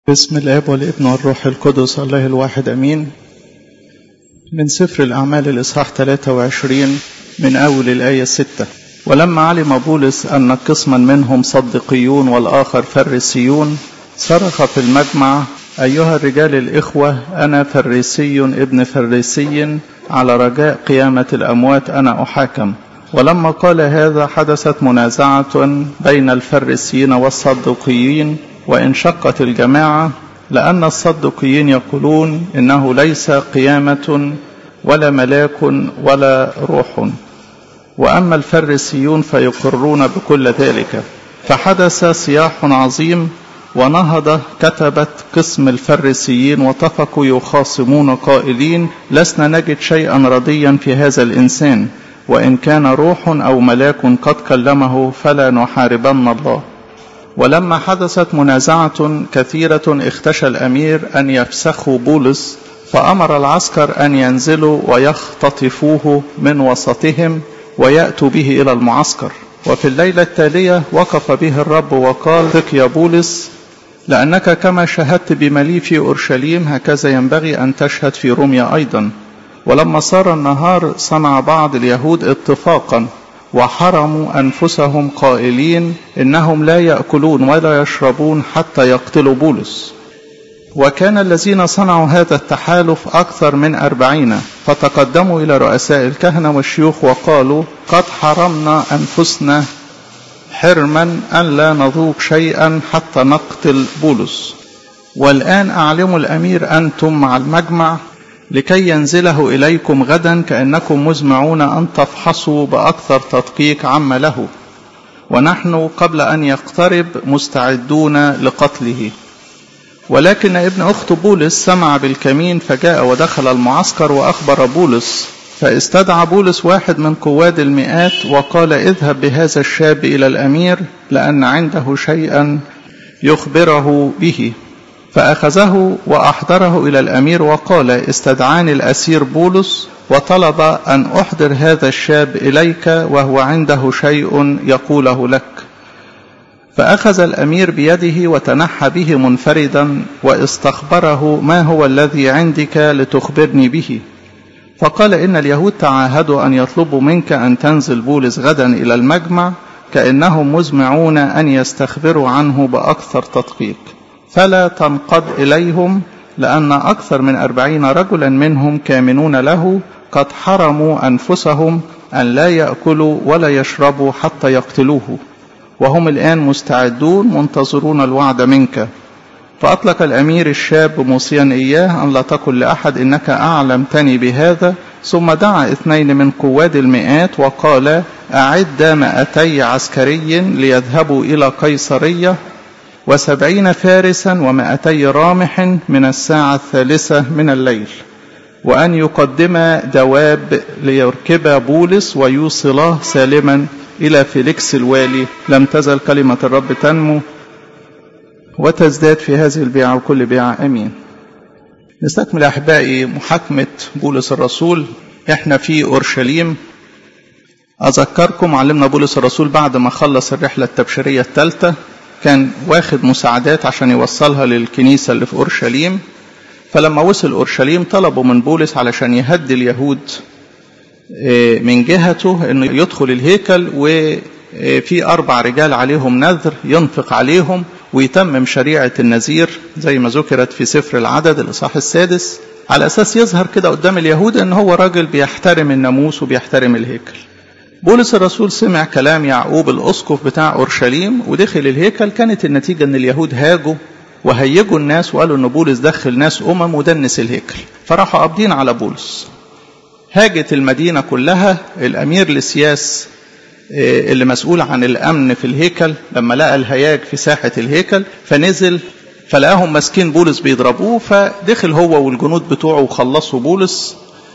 بسم الاب والابن والروح القدس الله الواحد امين من سفر الاعمال الاصحاح 23 من اول الايه 6 ولما علم بولس ان قسما منهم صدقيون والاخر فريسيون صرخ في المجمع ايها الرجال الاخوه انا فريسي ابن فريسي على رجاء قيامه الاموات انا احاكم ولما قال هذا حدثت منازعه بين الفريسيين والصدقيين وانشقت الجماعه لان الصدقيين يقولون انه ليس قيامه ولا ملاك ولا روح واما الفريسيون فيقرون بكل ذلك فحدث صياح عظيم ونهض كتبت قسم الفريسيين واتفقوا يخاصمون قائلين لسنا نجد شيئا رضيا في هذا الانسان وان كان روح او ملاك قد كلمه فلا نحاربن الله ولما حدثت منازعة كثيرة اختشى الأمير أن يفسخوا بولس فأمر العسكر أن ينزلوا ويختطفوه من وسطهم ويأتوا به إلى المعسكر وفي الليلة التالية وقف به الرب وقال ثق يا بولس لأنك كما شهدت بملي في أورشليم هكذا ينبغي أن تشهد في روميا أيضا ولما صار النهار صنع بعض اليهود اتفاقا وحرموا انفسهم قائلين انهم لا ياكلون ولا يشربون حتى يقتلوا بولس وكان الذين صنعوا هذا التحالف اكثر من اربعين فتقدموا الى رؤساء الكهنه والشيوخ وقالوا قد حرمنا انفسنا حرما ان لا نذوق شيئا حتى نقتل بولس والان اعلموا الامير انتم مع المجمع لكي ينزله إليكم غدا كأنكم مزمعون أن تفحصوا بأكثر تدقيق عما له ونحن قبل أن يقترب مستعدون لقتله ولكن ابن أخت بولس سمع بالكمين فجاء ودخل المعسكر وأخبر بولس فاستدعى بولس واحد من قواد المئات وقال اذهب بهذا الشاب إلى الأمير لأن عنده شيئا يخبره به فأخذه وأحضره إلى الأمير وقال استدعاني الأسير بولس وطلب أن أحضر هذا الشاب إليك وهو عنده شيء يقوله لك فأخذ الأمير بيده وتنحى به منفردا واستخبره ما هو الذي عندك لتخبرني به فقال إن اليهود تعاهدوا أن يطلبوا منك أن تنزل بولس غدا إلى المجمع كأنهم مزمعون أن يستخبروا عنه بأكثر تدقيق فلا تنقض إليهم لأن أكثر من أربعين رجلا منهم كامنون له قد حرموا أنفسهم أن لا يأكلوا ولا يشربوا حتى يقتلوه وهم الآن مستعدون منتظرون الوعد منك فأطلق الأمير الشاب موصيا إياه أن لا تقل لأحد إنك أعلمتني بهذا ثم دعا اثنين من قواد المئات وقال أعد مائتي عسكري ليذهبوا إلى قيصرية وسبعين فارسا ومائتي رامح من الساعة الثالثة من الليل وأن يقدم دواب ليركب بولس ويوصلاه سالما إلى فيليكس الوالي لم تزل كلمة الرب تنمو وتزداد في هذه البيعة وكل بيعة أمين نستكمل أحبائي محاكمة بولس الرسول إحنا في أورشليم أذكركم علمنا بولس الرسول بعد ما خلص الرحلة التبشيرية الثالثة كان واخد مساعدات عشان يوصلها للكنيسة اللي في أورشليم فلما وصل أورشليم طلبوا من بولس علشان يهدي اليهود من جهته انه يدخل الهيكل وفي اربع رجال عليهم نذر ينفق عليهم ويتمم شريعة النذير زي ما ذكرت في سفر العدد الإصحاح السادس على أساس يظهر كده قدام اليهود إن هو راجل بيحترم الناموس وبيحترم الهيكل بولس الرسول سمع كلام يعقوب الأسقف بتاع أورشليم ودخل الهيكل كانت النتيجة أن اليهود هاجوا وهيجوا الناس وقالوا أن بولس دخل ناس أمم ودنس الهيكل فراحوا قابضين على بولس هاجت المدينة كلها الأمير لسياس اللي مسؤول عن الأمن في الهيكل لما لقى الهياج في ساحة الهيكل فنزل فلقاهم ماسكين بولس بيضربوه فدخل هو والجنود بتوعه وخلصوا بولس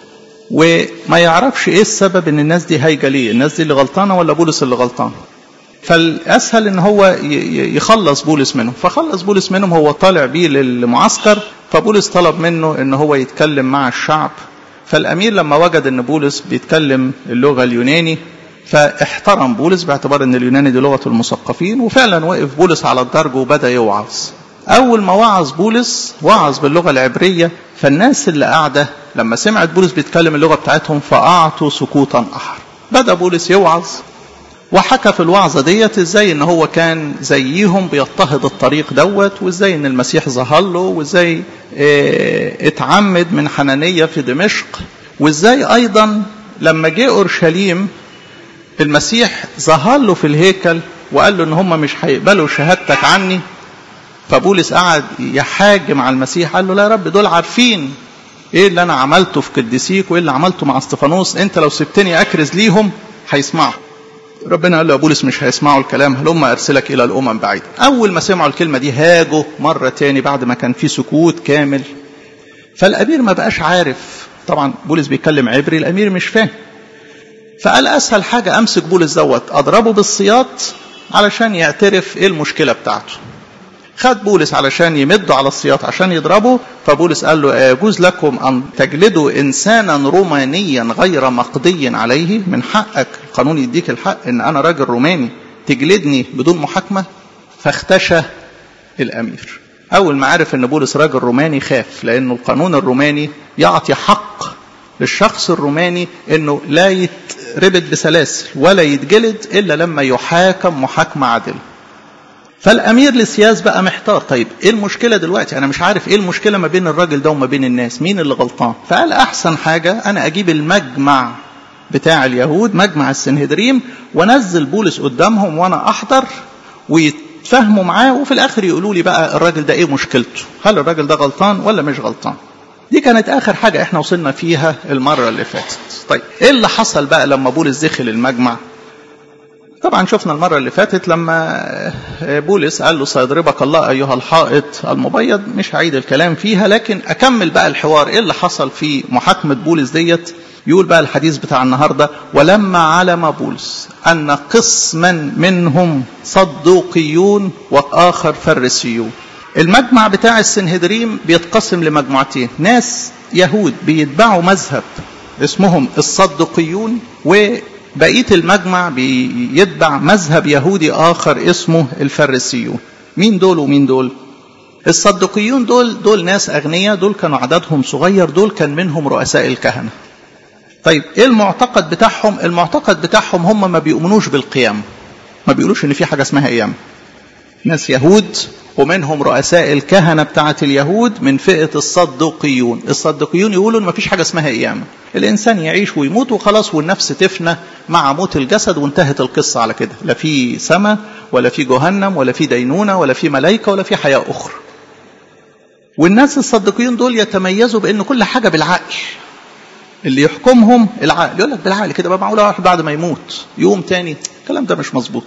وما يعرفش ايه السبب ان الناس دي هايجه ليه الناس دي اللي غلطانه ولا بولس اللي غلطان فالاسهل ان هو يخلص بولس منهم فخلص بولس منهم هو طالع بيه للمعسكر فبولس طلب منه ان هو يتكلم مع الشعب فالامير لما وجد ان بولس بيتكلم اللغه اليوناني فاحترم بولس باعتبار ان اليوناني دي لغه المثقفين وفعلا وقف بولس على الدرج وبدا يوعظ أول ما وعظ بولس وعظ باللغة العبرية فالناس اللي قاعدة لما سمعت بولس بيتكلم اللغة بتاعتهم فأعطوا سكوتا أحر بدأ بولس يوعظ وحكى في الوعظة ديت ازاي ان هو كان زيهم بيضطهد الطريق دوت وازاي ان المسيح ظهر له وازاي اه اتعمد من حنانية في دمشق وازاي ايضا لما جه اورشليم المسيح ظهر له في الهيكل وقال له ان هم مش هيقبلوا شهادتك عني فبولس قعد يحاجم على المسيح قال له لا يا رب دول عارفين ايه اللي انا عملته في قديسيك وايه اللي عملته مع استفانوس انت لو سبتني اكرز ليهم هيسمعوا ربنا قال له يا بولس مش هيسمعوا الكلام هلما ارسلك الى الامم بعيد اول ما سمعوا الكلمه دي هاجوا مره تاني بعد ما كان في سكوت كامل فالامير ما بقاش عارف طبعا بولس بيتكلم عبري الامير مش فاهم فقال اسهل حاجه امسك بولس دوت اضربه بالسياط علشان يعترف ايه المشكله بتاعته خد بولس علشان يمدوا على السياط عشان يضربه فبولس قال له يجوز لكم ان تجلدوا انسانا رومانيا غير مقضي عليه من حقك القانون يديك الحق ان انا راجل روماني تجلدني بدون محاكمه فاختشى الامير اول ما عرف ان بولس راجل روماني خاف لانه القانون الروماني يعطي حق للشخص الروماني انه لا يتربط بسلاسل ولا يتجلد الا لما يحاكم محاكمه عادله فالامير لسياس بقى محتار طيب ايه المشكله دلوقتي انا مش عارف ايه المشكله ما بين الراجل ده وما بين الناس مين اللي غلطان فقال احسن حاجه انا اجيب المجمع بتاع اليهود مجمع السنهدريم وانزل بولس قدامهم وانا احضر ويتفاهموا معاه وفي الاخر يقولوا لي بقى الراجل ده ايه مشكلته هل الراجل ده غلطان ولا مش غلطان دي كانت اخر حاجه احنا وصلنا فيها المره اللي فاتت طيب ايه اللي حصل بقى لما بولس دخل المجمع طبعا شفنا المرة اللي فاتت لما بولس قال له سيضربك الله أيها الحائط المبيض مش هعيد الكلام فيها لكن أكمل بقى الحوار إيه اللي حصل في محاكمة بولس ديت يقول بقى الحديث بتاع النهاردة ولما علم بولس أن قسما منهم صدوقيون وآخر فريسيون المجمع بتاع السنهدريم بيتقسم لمجموعتين ناس يهود بيتبعوا مذهب اسمهم الصدقيون و بقيه المجمع بيتبع مذهب يهودي اخر اسمه الفريسيون مين دول ومين دول الصدقيون دول دول ناس اغنياء دول كانوا عددهم صغير دول كان منهم رؤساء الكهنه طيب ايه المعتقد بتاعهم المعتقد بتاعهم هم ما بيؤمنوش بالقيامه ما بيقولوش ان في حاجه اسمها قيامه ناس يهود ومنهم رؤساء الكهنة بتاعة اليهود من فئة الصدقيون الصدقيون يقولوا ان مفيش حاجة اسمها قيامة الإنسان يعيش ويموت وخلاص والنفس تفنى مع موت الجسد وانتهت القصة على كده لا في سماء ولا في جهنم ولا في دينونة ولا في ملائكة ولا في حياة أخرى والناس الصدقيون دول يتميزوا بأن كل حاجة بالعقل اللي يحكمهم العقل يقول لك بالعقل كده بقى معقولة واحد بعد ما يموت يوم تاني الكلام ده مش مظبوط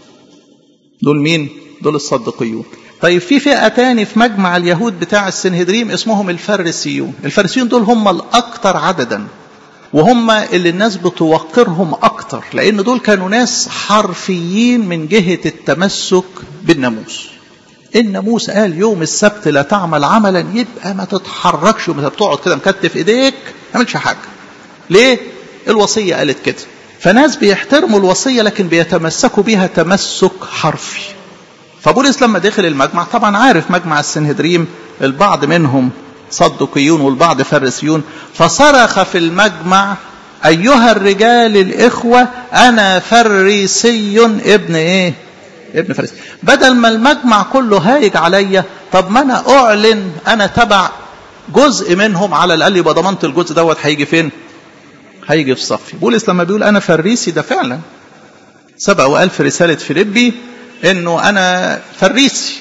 دول مين دول الصدقيون طيب في فئة تاني في مجمع اليهود بتاع السنهدريم اسمهم الفريسيون الفريسيون دول هم الأكثر عددا وهم اللي الناس بتوقرهم أكتر لأن دول كانوا ناس حرفيين من جهة التمسك بالناموس الناموس قال يوم السبت لا تعمل عملا يبقى ما تتحركش وما بتقعد كده مكتف ايديك ما تعملش حاجة ليه الوصية قالت كده فناس بيحترموا الوصية لكن بيتمسكوا بيها تمسك حرفي فبولس لما دخل المجمع طبعا عارف مجمع السنهدريم البعض منهم صدقيون والبعض فريسيون فصرخ في المجمع أيها الرجال الإخوة أنا فريسي ابن إيه؟ ابن فريسي بدل ما المجمع كله هايج عليا طب ما أنا أعلن أنا تبع جزء منهم على الأقل يبقى ضمنت الجزء دوت هيجي فين؟ هيجي في صفي بولس لما بيقول أنا فريسي ده فعلا سبق وقال في رسالة فيليبي انه انا فريسي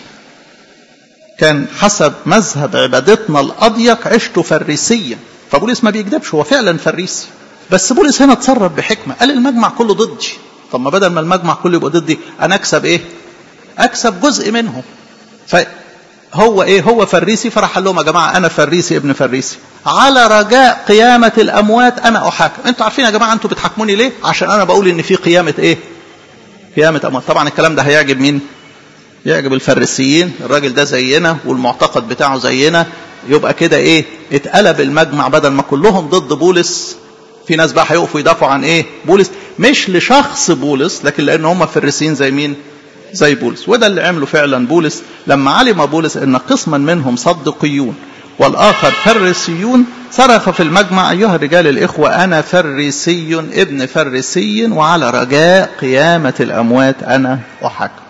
كان حسب مذهب عبادتنا الاضيق عشت فريسيا فبولس ما بيكذبش هو فعلا فريسي بس بولس هنا اتصرف بحكمه قال المجمع كله ضدي طب ما بدل ما المجمع كله يبقى ضدي انا اكسب ايه اكسب جزء منهم فهو ايه هو فريسي فراح قال لهم يا جماعه انا فريسي ابن فريسي على رجاء قيامه الاموات انا احاكم انتوا عارفين يا جماعه انتوا بتحاكموني ليه عشان انا بقول ان في قيامه ايه قيامة أموات طبعا الكلام ده هيعجب مين يعجب الفريسيين الراجل ده زينا والمعتقد بتاعه زينا يبقى كده ايه اتقلب المجمع بدل ما كلهم ضد بولس في ناس بقى هيقفوا يدافعوا عن ايه بولس مش لشخص بولس لكن لان هم فريسيين زي مين زي بولس وده اللي عمله فعلا بولس لما علم بولس ان قسما منهم صدقيون والآخر فريسيون صرخ في المجمع أيها الرجال الإخوة أنا فريسي ابن فريسي وعلى رجاء قيامة الأموات أنا أحكم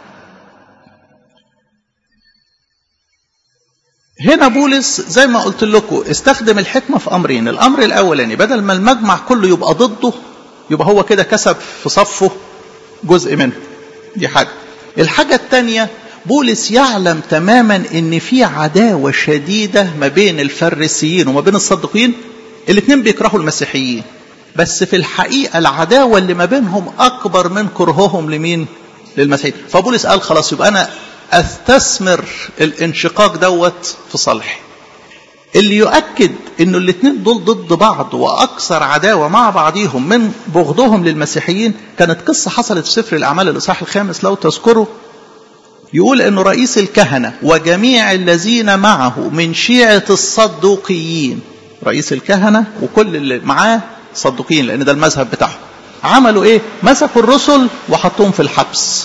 هنا بولس زي ما قلت لكم استخدم الحكمة في أمرين الأمر الأولاني بدل ما المجمع كله يبقى ضده يبقى هو كده كسب في صفه جزء منه دي حاجة الحاجة الثانية بولس يعلم تماما ان في عداوة شديدة ما بين الفريسيين وما بين الصدقين الاثنين بيكرهوا المسيحيين بس في الحقيقة العداوة اللي ما بينهم أكبر من كرههم لمين؟ للمسيحيين فبولس قال خلاص يبقى أنا استثمر الانشقاق دوت في صالحي اللي يؤكد انه الاثنين دول ضد بعض واكثر عداوه مع بعضهم من بغضهم للمسيحيين كانت قصه حصلت في سفر الاعمال الاصحاح الخامس لو تذكروا يقول انه رئيس الكهنه وجميع الذين معه من شيعه الصدوقيين رئيس الكهنه وكل اللي معاه صدوقيين لان ده المذهب بتاعهم عملوا ايه مسكوا الرسل وحطوهم في الحبس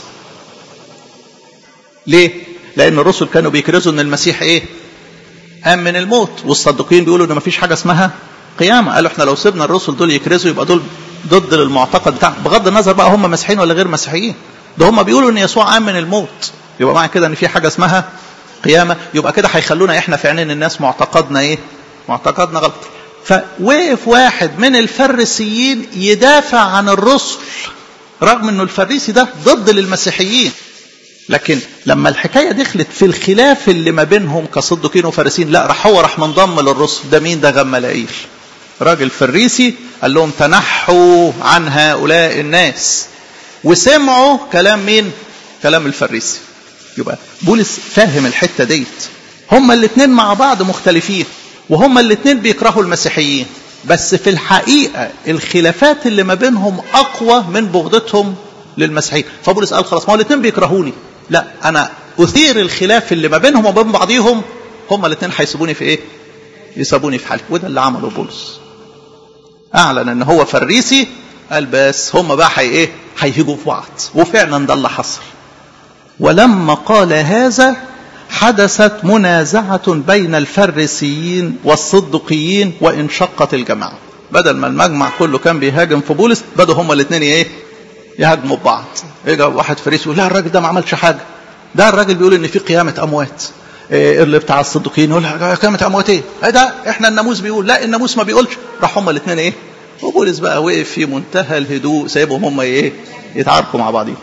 ليه لان الرسل كانوا بيكرزوا ان المسيح ايه قام من الموت والصديقين بيقولوا ان مفيش حاجه اسمها قيامه قالوا احنا لو سيبنا الرسل دول يكرزوا يبقى دول ضد المعتقد بتاعنا بغض النظر بقى هم مسيحيين ولا غير مسيحيين ده هم بيقولوا ان يسوع قام من الموت يبقى معنى كده ان في حاجه اسمها قيامه يبقى كده هيخلونا احنا في عينين الناس معتقدنا ايه معتقدنا غلط فوقف واحد من الفريسيين يدافع عن الرسل رغم انه الفريسي ده ضد للمسيحيين لكن لما الحكايه دخلت في الخلاف اللي ما بينهم كصدقين وفارسين لا راح هو راح منضم للرسل ده مين ده غملائيل راجل فريسي قال لهم تنحوا عن هؤلاء الناس وسمعوا كلام مين كلام الفريسي يبقى بولس فاهم الحته ديت هما الاثنين مع بعض مختلفين وهما الاثنين بيكرهوا المسيحيين بس في الحقيقه الخلافات اللي ما بينهم اقوى من بغضتهم للمسيحيين فبولس قال خلاص ما هو الاثنين بيكرهوني لا انا اثير الخلاف اللي ما بينهم وبين بعضيهم هما الاثنين هيسيبوني في ايه يسيبوني في حالي وده اللي عمله بولس اعلن ان هو فريسي قال بس هما بقى حي ايه هيهجوا في بعض وفعلا ده اللي حصل ولما قال هذا حدثت منازعة بين الفريسيين والصدقيين وانشقت الجماعة بدل ما المجمع كله كان بيهاجم في بولس بدوا هما الاثنين ايه يهاجموا ببعض يجي واحد فريسي يقول لا الراجل ده ما عملش حاجه ده الراجل بيقول ان في قيامه اموات إيه اللي بتاع الصديقين يقول قيامه اموات ايه ايه ده احنا الناموس بيقول لا الناموس ما بيقولش راح هما الاثنين ايه وبولس بقى وقف في منتهى الهدوء سايبهم هما ايه يتعاركوا مع بعضهم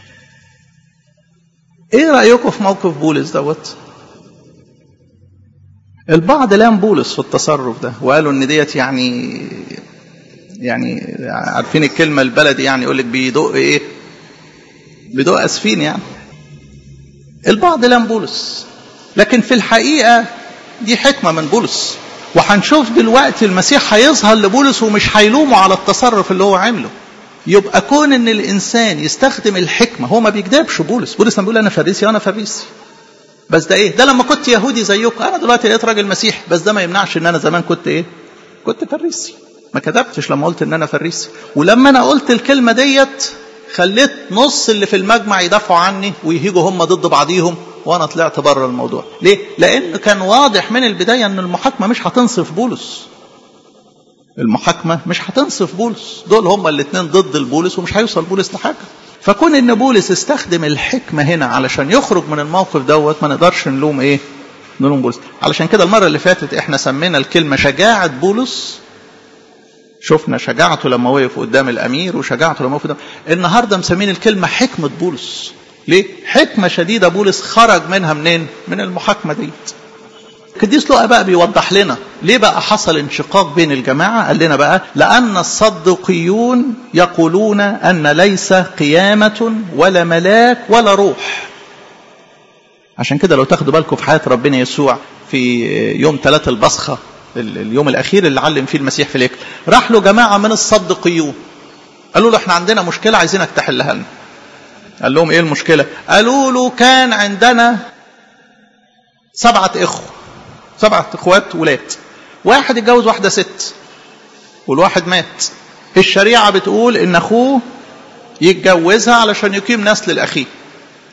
ايه رايكم في موقف بولس دوت البعض لام بولس في التصرف ده وقالوا ان ديت يعني يعني عارفين الكلمه البلدي يعني يقول لك بيدق ايه بيدق اسفين يعني البعض لام بولس لكن في الحقيقه دي حكمه من بولس وهنشوف دلوقتي المسيح هيظهر لبولس ومش هيلومه على التصرف اللي هو عامله يبقى كون ان الانسان يستخدم الحكمه هو ما بيكذبش بولس بولس لما بيقول انا فريسي انا فريسي بس ده ايه ده لما كنت يهودي زيكم انا دلوقتي لقيت راجل مسيح بس ده ما يمنعش ان انا زمان كنت ايه كنت فريسي ما كذبتش لما قلت ان انا فريسي ولما انا قلت الكلمه ديت خليت نص اللي في المجمع يدافعوا عني ويهيجوا هم ضد بعضيهم وانا طلعت بره الموضوع ليه لان كان واضح من البدايه ان المحاكمه مش هتنصف بولس المحاكمه مش هتنصف بولس دول هم الاثنين ضد البولس ومش هيوصل بولس لحاجه فكون ان بولس استخدم الحكمه هنا علشان يخرج من الموقف دوت ما نقدرش نلوم ايه نلوم بولس علشان كده المره اللي فاتت احنا سمينا الكلمه شجاعه بولس شفنا شجاعته لما وقف قدام الامير وشجاعته لما وقف قدام النهارده مسمين الكلمه حكمه بولس ليه حكمه شديده بولس خرج منها منين من المحاكمه ديت القديس لقى بقى بيوضح لنا ليه بقى حصل انشقاق بين الجماعة قال لنا بقى لأن الصدقيون يقولون أن ليس قيامة ولا ملاك ولا روح عشان كده لو تاخدوا بالكم في حياة ربنا يسوع في يوم ثلاثة البصخة اليوم الأخير اللي علم فيه المسيح في الهيكل راح له جماعة من الصدقيون قالوا له احنا عندنا مشكلة عايزينك تحلها لنا قال لهم ايه المشكلة قالوا له كان عندنا سبعة إخوة سبعة اخوات ولاد واحد اتجوز واحدة ست والواحد مات الشريعة بتقول ان اخوه يتجوزها علشان يقيم نسل الاخيه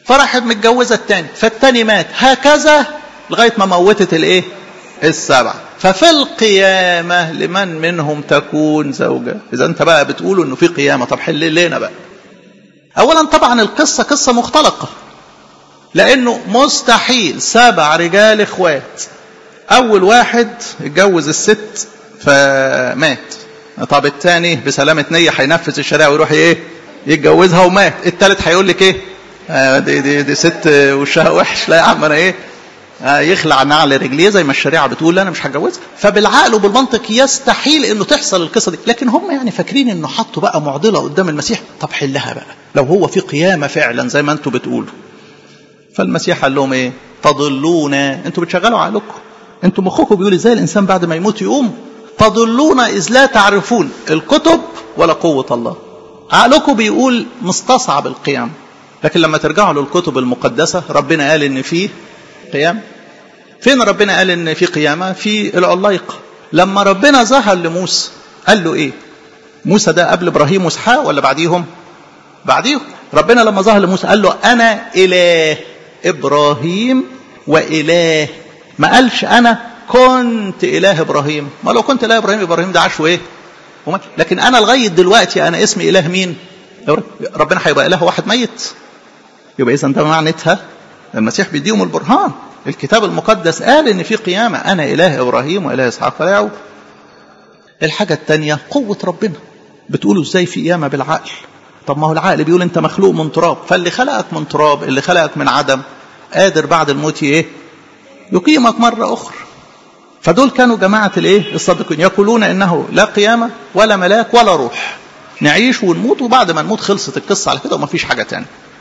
فراحت متجوزة التاني فالتاني مات هكذا لغاية ما موتت الايه السبعة ففي القيامة لمن منهم تكون زوجة إذا أنت بقى بتقولوا إنه في قيامة طب حل لنا بقى أولا طبعا القصة قصة مختلقة لأنه مستحيل سبع رجال إخوات أول واحد اتجوز الست فمات طب الثاني بسلامة نية هينفذ الشريعة ويروح إيه يتجوزها ومات الثالث هيقول لك إيه آه دي, دي, دي ست وشها وحش لا يا عم أنا إيه يخلع نعل رجليه زي ما الشريعه بتقول لا انا مش هتجوزها فبالعقل وبالمنطق يستحيل انه تحصل القصه دي لكن هم يعني فاكرين انه حطوا بقى معضله قدام المسيح طب حلها بقى لو هو في قيامه فعلا زي ما انتم بتقولوا فالمسيح قال لهم ايه تضلون انتوا بتشغلوا عقلكم انتوا مخكم بيقول ازاي الانسان بعد ما يموت يقوم تضلون اذ لا تعرفون الكتب ولا قوه الله عقلكم بيقول مستصعب القيام لكن لما ترجعوا للكتب المقدسه ربنا قال ان فيه قيام فين ربنا قال ان في قيامه في العلايقه لما ربنا ظهر لموسى قال له ايه موسى ده قبل ابراهيم واسحاق ولا بعديهم بعديهم ربنا لما ظهر لموسى قال له انا اله ابراهيم واله ما قالش انا كنت اله ابراهيم ما لو كنت اله ابراهيم ابراهيم ده عاش ايه لكن انا لغايه دلوقتي انا اسمي اله مين ربنا هيبقى اله واحد ميت يبقى اذا ده معناتها المسيح بيديهم البرهان الكتاب المقدس قال ان في قيامة انا اله ابراهيم واله اسحاق ويعقوب الحاجة الثانية قوة ربنا بتقولوا ازاي في قيامة بالعقل طب ما هو العقل بيقول انت مخلوق من تراب فاللي خلقك من تراب اللي خلقك من عدم قادر بعد الموت ايه يقيمك مرة اخرى فدول كانوا جماعة الايه الصادقين يقولون انه لا قيامة ولا ملاك ولا روح نعيش ونموت وبعد ما نموت خلصت القصة على كده ومفيش حاجة تانية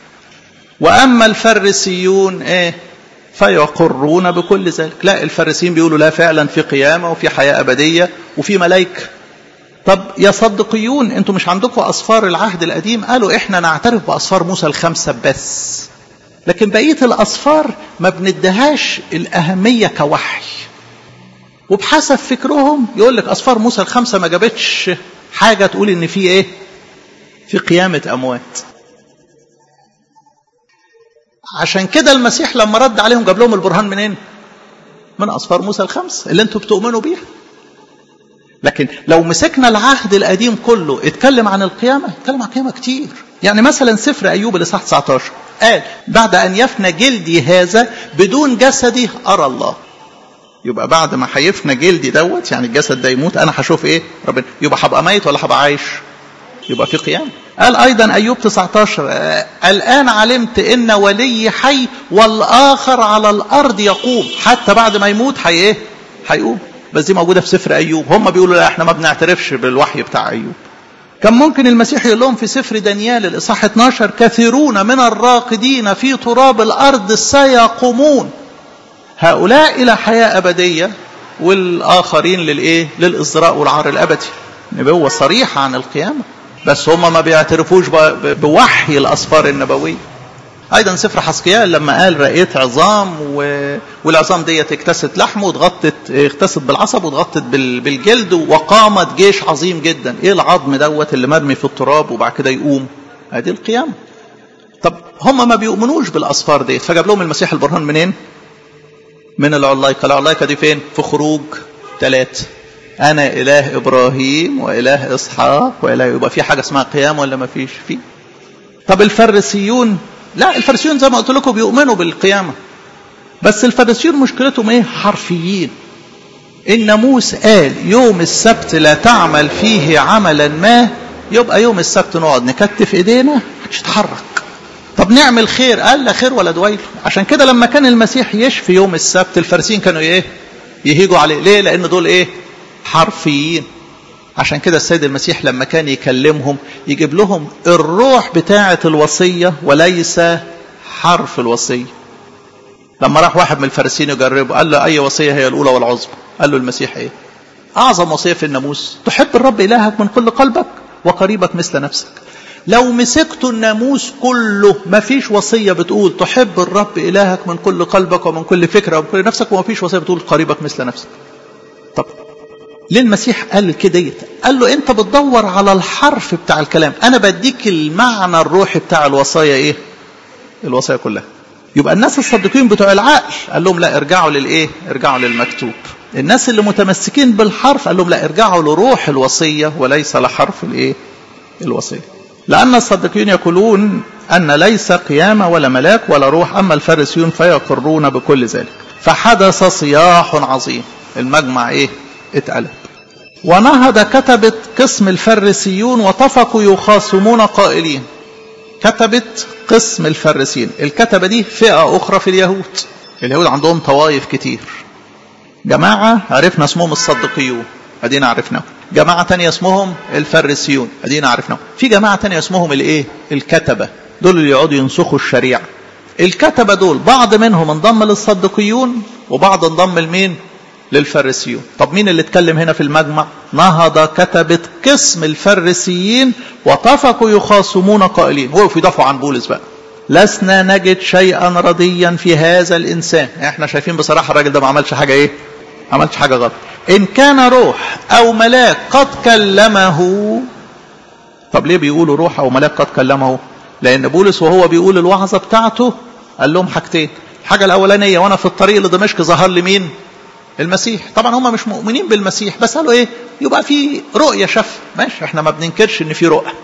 واما الفريسيون ايه فيقرون بكل ذلك لا الفريسيين بيقولوا لا فعلا في قيامة وفي حياة أبدية وفي ملائكة طب يا صدقيون انتوا مش عندكم أصفار العهد القديم قالوا احنا نعترف بأصفار موسى الخمسة بس لكن بقية الأصفار ما بندهاش الأهمية كوحي وبحسب فكرهم يقول لك أصفار موسى الخمسة ما جابتش حاجة تقول إن في إيه في قيامة أموات عشان كده المسيح لما رد عليهم جاب لهم البرهان منين؟ من أصفار موسى الخمس اللي انتوا بتؤمنوا بيها. لكن لو مسكنا العهد القديم كله اتكلم عن القيامة اتكلم عن القيامة كتير. يعني مثلا سفر أيوب الإصحاح 19 قال بعد أن يفنى جلدي هذا بدون جسدي أرى الله. يبقى بعد ما هيفنى جلدي دوت يعني الجسد ده يموت أنا هشوف إيه؟ ربنا يبقى هبقى ميت ولا هبقى عايش؟ يبقى في قيامة قال أيضا أيوب 19 الآن علمت إن ولي حي والآخر على الأرض يقوم حتى بعد ما يموت حي إيه هيقوم بس دي موجودة في سفر أيوب هم بيقولوا لا إحنا ما بنعترفش بالوحي بتاع أيوب كان ممكن المسيح يقول لهم في سفر دانيال الإصحاح 12 كثيرون من الراقدين في تراب الأرض سيقومون هؤلاء إلى حياة أبدية والآخرين للإيه للإزراء والعار الأبدي نبوة صريحة عن القيامة بس هم ما بيعترفوش بوحي الأسفار النبوية أيضا سفر حسقيال لما قال رأيت عظام و... والعظام ديت اكتست لحم واتغطت اكتست بالعصب واتغطت بال... بالجلد وقامت جيش عظيم جدا ايه العظم دوت اللي مرمي في التراب وبعد كده يقوم ادي القيامة طب هم ما بيؤمنوش بالأسفار ديت فجاب لهم المسيح البرهان منين من العلايقة العلايقة دي فين في خروج ثلاثة أنا إله إبراهيم وإله إسحاق وإله يبقى في حاجة اسمها قيام ولا ما فيش فيه طب الفريسيون لا الفريسيون زي ما قلت لكم بيؤمنوا بالقيامة بس الفريسيون مشكلتهم ايه حرفيين الناموس قال يوم السبت لا تعمل فيه عملا ما يبقى يوم السبت نقعد نكتف ايدينا مش تتحرك طب نعمل خير قال لا خير ولا دويل عشان كده لما كان المسيح يشفي يوم السبت الفارسيين كانوا ايه يهيجوا عليه ليه لان دول ايه حرفيين عشان كده السيد المسيح لما كان يكلمهم يجيب لهم الروح بتاعة الوصية وليس حرف الوصية لما راح واحد من الفارسيين يجربه قال له أي وصية هي الأولى والعظمى قال له المسيح إيه أعظم وصية في الناموس تحب الرب إلهك من كل قلبك وقريبك مثل نفسك لو مسكتوا الناموس كله ما فيش وصية بتقول تحب الرب إلهك من كل قلبك ومن كل فكرة ومن كل نفسك وما فيش وصية بتقول قريبك مثل نفسك طب ليه المسيح قال كده قال له انت بتدور على الحرف بتاع الكلام انا بديك المعنى الروحي بتاع الوصايا ايه الوصيه كلها يبقى الناس الصديقين بتوع العقل قال لهم لا ارجعوا للايه ارجعوا للمكتوب الناس اللي متمسكين بالحرف قال لهم لا ارجعوا لروح الوصيه وليس لحرف الايه الوصيه لان الصديقين يقولون ان ليس قيامه ولا ملاك ولا روح اما الفارسيون فيقرون بكل ذلك فحدث صياح عظيم المجمع ايه اتقلب ونهض كتبت قسم الفريسيون وطفقوا يخاصمون قائلين كتبت قسم الفريسيين الكتبة دي فئة أخرى في اليهود اليهود عندهم طوائف كتير جماعة عرفنا اسمهم الصدقيون ادينا عرفناهم جماعة تانية اسمهم الفريسيون ادينا عرفناهم في جماعة تانية اسمهم الايه الكتبة دول اللي يقعدوا ينسخوا الشريعة الكتبة دول بعض منهم انضم للصدقيون وبعض انضم لمين للفريسيون طب مين اللي اتكلم هنا في المجمع نهض كتبت قسم الفريسيين وطفقوا يخاصمون قائلين وقفوا يدافعوا عن بولس بقى لسنا نجد شيئا رضيا في هذا الانسان احنا شايفين بصراحه الراجل ده ما عملش حاجه ايه ما عملش حاجه غلط ان كان روح او ملاك قد كلمه طب ليه بيقولوا روح او ملاك قد كلمه لان بولس وهو بيقول الوعظه بتاعته قال لهم حاجتين الحاجه الاولانيه وانا في الطريق لدمشق ظهر لي مين المسيح طبعا هم مش مؤمنين بالمسيح بس قالوا ايه يبقى في رؤية شاف ماشي احنا ما بننكرش ان في رؤى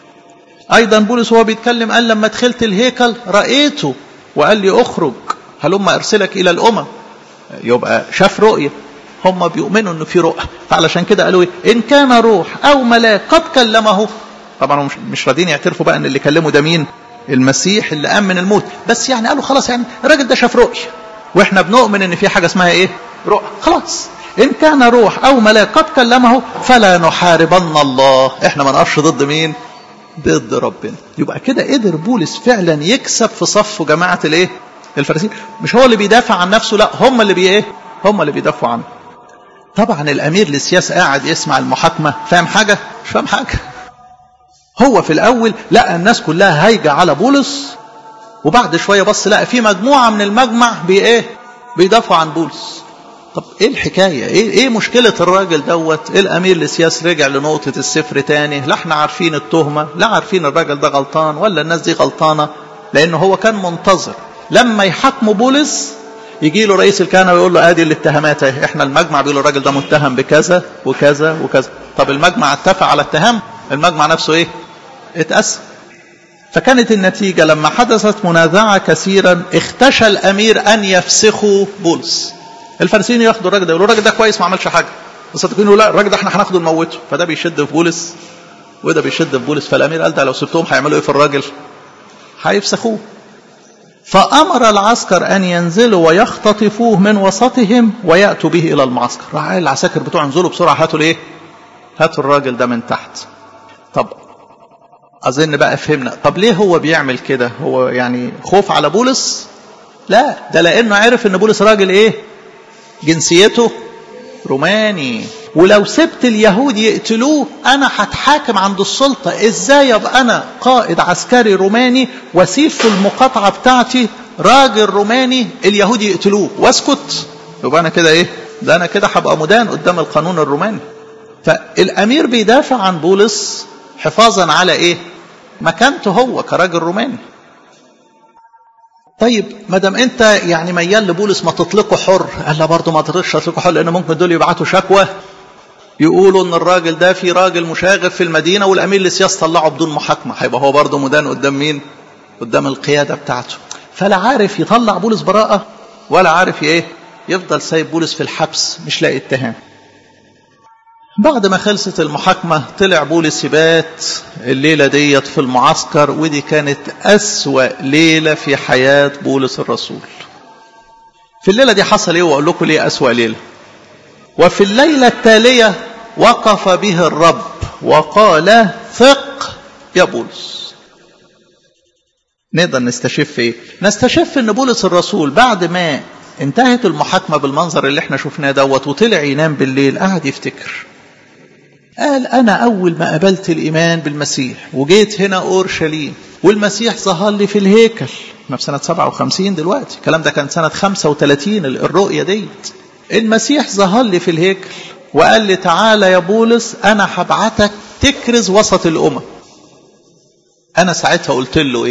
ايضا بولس وهو بيتكلم قال لما دخلت الهيكل رأيته وقال لي اخرج هلما ارسلك الى الامم يبقى شاف رؤية هم بيؤمنوا انه في رؤى فعلشان كده قالوا ايه ان كان روح او ملاك قد كلمه طبعا هم مش, مش راضيين يعترفوا بقى ان اللي كلمه ده مين المسيح اللي قام من الموت بس يعني قالوا خلاص يعني الراجل ده شاف رؤية واحنا بنؤمن ان في حاجه اسمها ايه رؤى خلاص ان كان روح او ملاك قد كلمه فلا نحاربن الله احنا ما نقفش ضد مين ضد ربنا يبقى كده قدر بولس فعلا يكسب في صفه جماعه الايه الفريسيين مش هو اللي بيدافع عن نفسه لا هم اللي بي ايه هم اللي بيدافعوا عنه طبعا الامير للسياسه قاعد يسمع المحاكمه فاهم حاجه مش فاهم حاجه هو في الاول لقى الناس كلها هايجه على بولس وبعد شويه بص لقى في مجموعه من المجمع بي ايه بيدافعوا عن بولس طب ايه الحكايه ايه ايه مشكله الراجل دوت إيه الامير لسياس رجع لنقطه الصفر تاني لا احنا عارفين التهمه لا عارفين الراجل ده غلطان ولا الناس دي غلطانه لانه هو كان منتظر لما يحاكموا بولس يجي له رئيس الكهنه ويقول له ادي الاتهامات اهي احنا المجمع بيقول الراجل ده متهم بكذا وكذا وكذا طب المجمع اتفق على اتهام المجمع نفسه ايه اتقسم فكانت النتيجة لما حدثت منازعة كثيرا اختشى الأمير أن يفسخوا بولس الفارسيين ياخدوا الراجل ده يقولوا الراجل ده كويس ما عملش حاجة الصديقين يقولوا لا الراجل ده احنا هناخده نموته فده بيشد في بولس وده بيشد في بولس فالأمير قال ده لو سبتهم هيعملوا ايه في الراجل هيفسخوه فأمر العسكر أن ينزلوا ويختطفوه من وسطهم ويأتوا به إلى المعسكر راح قال العساكر بتوع انزلوا بسرعة هاتوا الايه هاتوا الراجل ده من تحت طب اظن بقى فهمنا طب ليه هو بيعمل كده هو يعني خوف على بولس لا ده لانه عرف ان بولس راجل ايه جنسيته روماني ولو سبت اليهود يقتلوه انا هتحاكم عند السلطة ازاي ابقى انا قائد عسكري روماني واسيب في المقاطعة بتاعتي راجل روماني اليهود يقتلوه واسكت يبقى انا كده ايه ده انا كده هبقى مدان قدام القانون الروماني فالامير بيدافع عن بولس حفاظا على ايه مكانته هو كراجل روماني طيب ما دام انت يعني ميال لبولس ما تطلقه حر قال لا برضه ما تقدرش تطلقه حر لان ممكن دول يبعتوا شكوى يقولوا ان الراجل ده في راجل مشاغب في المدينه والامير لسياس طلعه بدون محاكمه هيبقى هو برضه مدان قدام مين قدام القياده بتاعته فلا عارف يطلع بولس براءه ولا عارف ايه يفضل سايب بولس في الحبس مش لاقي اتهام بعد ما خلصت المحاكمة طلع بولس يبات الليلة ديت في المعسكر ودي كانت أسوأ ليلة في حياة بولس الرسول في الليلة دي حصل ايه واقول لكم ليه أسوأ ليلة وفي الليلة التالية وقف به الرب وقال ثق يا بولس نقدر نستشف ايه نستشف ان بولس الرسول بعد ما انتهت المحاكمة بالمنظر اللي احنا شفناه دوت وطلع ينام بالليل قعد يفتكر قال أنا أول ما قبلت الإيمان بالمسيح وجيت هنا أورشليم والمسيح ظهر لي في الهيكل احنا في سنة 57 دلوقتي الكلام ده كان سنة 35 الرؤية ديت المسيح ظهر لي في الهيكل وقال لي تعالى يا بولس أنا هبعتك تكرز وسط الأمم أنا ساعتها قلت له إيه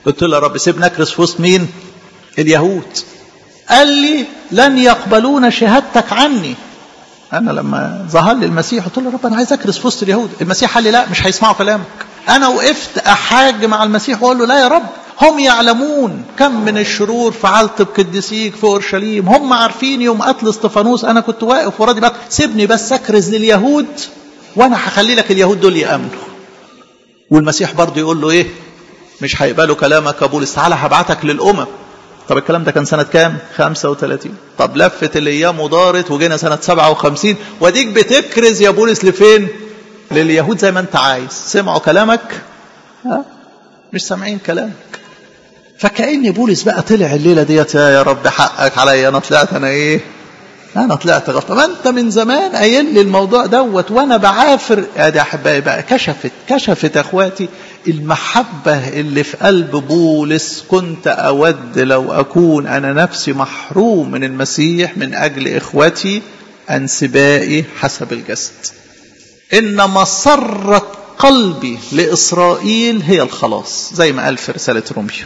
قلت له يا رب سيبني اكرس في وسط مين اليهود قال لي لن يقبلون شهادتك عني انا لما ظهر لي المسيح قلت له يا رب انا عايز اكرس في وسط اليهود المسيح قال لي لا مش هيسمعوا كلامك انا وقفت احاج مع المسيح واقول له لا يا رب هم يعلمون كم من الشرور فعلت بقديسيك في اورشليم هم عارفين يوم قتل استفانوس انا كنت واقف وراضي بقى سيبني بس اكرز لليهود وانا هخلي لك اليهود دول يامنوا والمسيح برضه يقول له ايه مش هيقبلوا كلامك يا بولس تعالى هبعتك للامم طب الكلام ده كان سنة كام؟ 35 طب لفت الأيام ودارت وجينا سنة 57 وديك بتكرز يا بولس لفين؟ لليهود زي ما أنت عايز سمعوا كلامك؟ ها؟ مش سامعين كلامك فكأن بولس بقى طلع الليلة ديت يا رب حقك عليا أنا طلعت أنا إيه؟ أنا طلعت غلط ما أنت من زمان قايل لي الموضوع دوت وأنا بعافر يا أحبائي بقى كشفت كشفت أخواتي المحبة اللي في قلب بولس كنت أود لو أكون أنا نفسي محروم من المسيح من أجل إخوتي أنسبائي حسب الجسد إن مسرة قلبي لإسرائيل هي الخلاص زي ما قال في رسالة روميو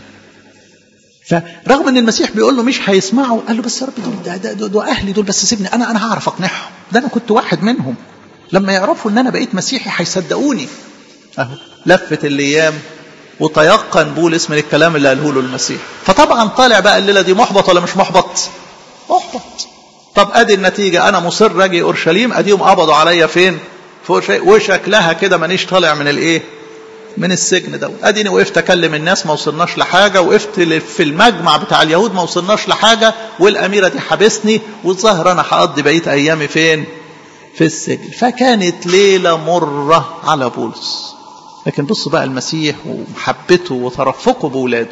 فرغم ان المسيح بيقول له مش هيسمعوا قال له بس يا رب دول ده, ده, ده, ده اهلي دول بس سيبني انا انا هعرف اقنعهم ده انا كنت واحد منهم لما يعرفوا ان انا بقيت مسيحي هيصدقوني اهو لفت الايام وتيقن بولس من الكلام اللي قاله له المسيح فطبعا طالع بقى الليله دي محبط ولا مش محبط محبط طب ادي النتيجه انا مصر اجي اورشليم اديهم قبضوا عليا فين في اورشليم وشكلها كده مانيش طالع من الايه من السجن ده اديني وقفت اكلم الناس ما وصلناش لحاجه وقفت في المجمع بتاع اليهود ما وصلناش لحاجه والاميره دي حبسني والظاهر انا هقضي بقيه ايامي فين في السجن فكانت ليله مره على بولس لكن بصوا بقى المسيح ومحبته وترفقه بولاده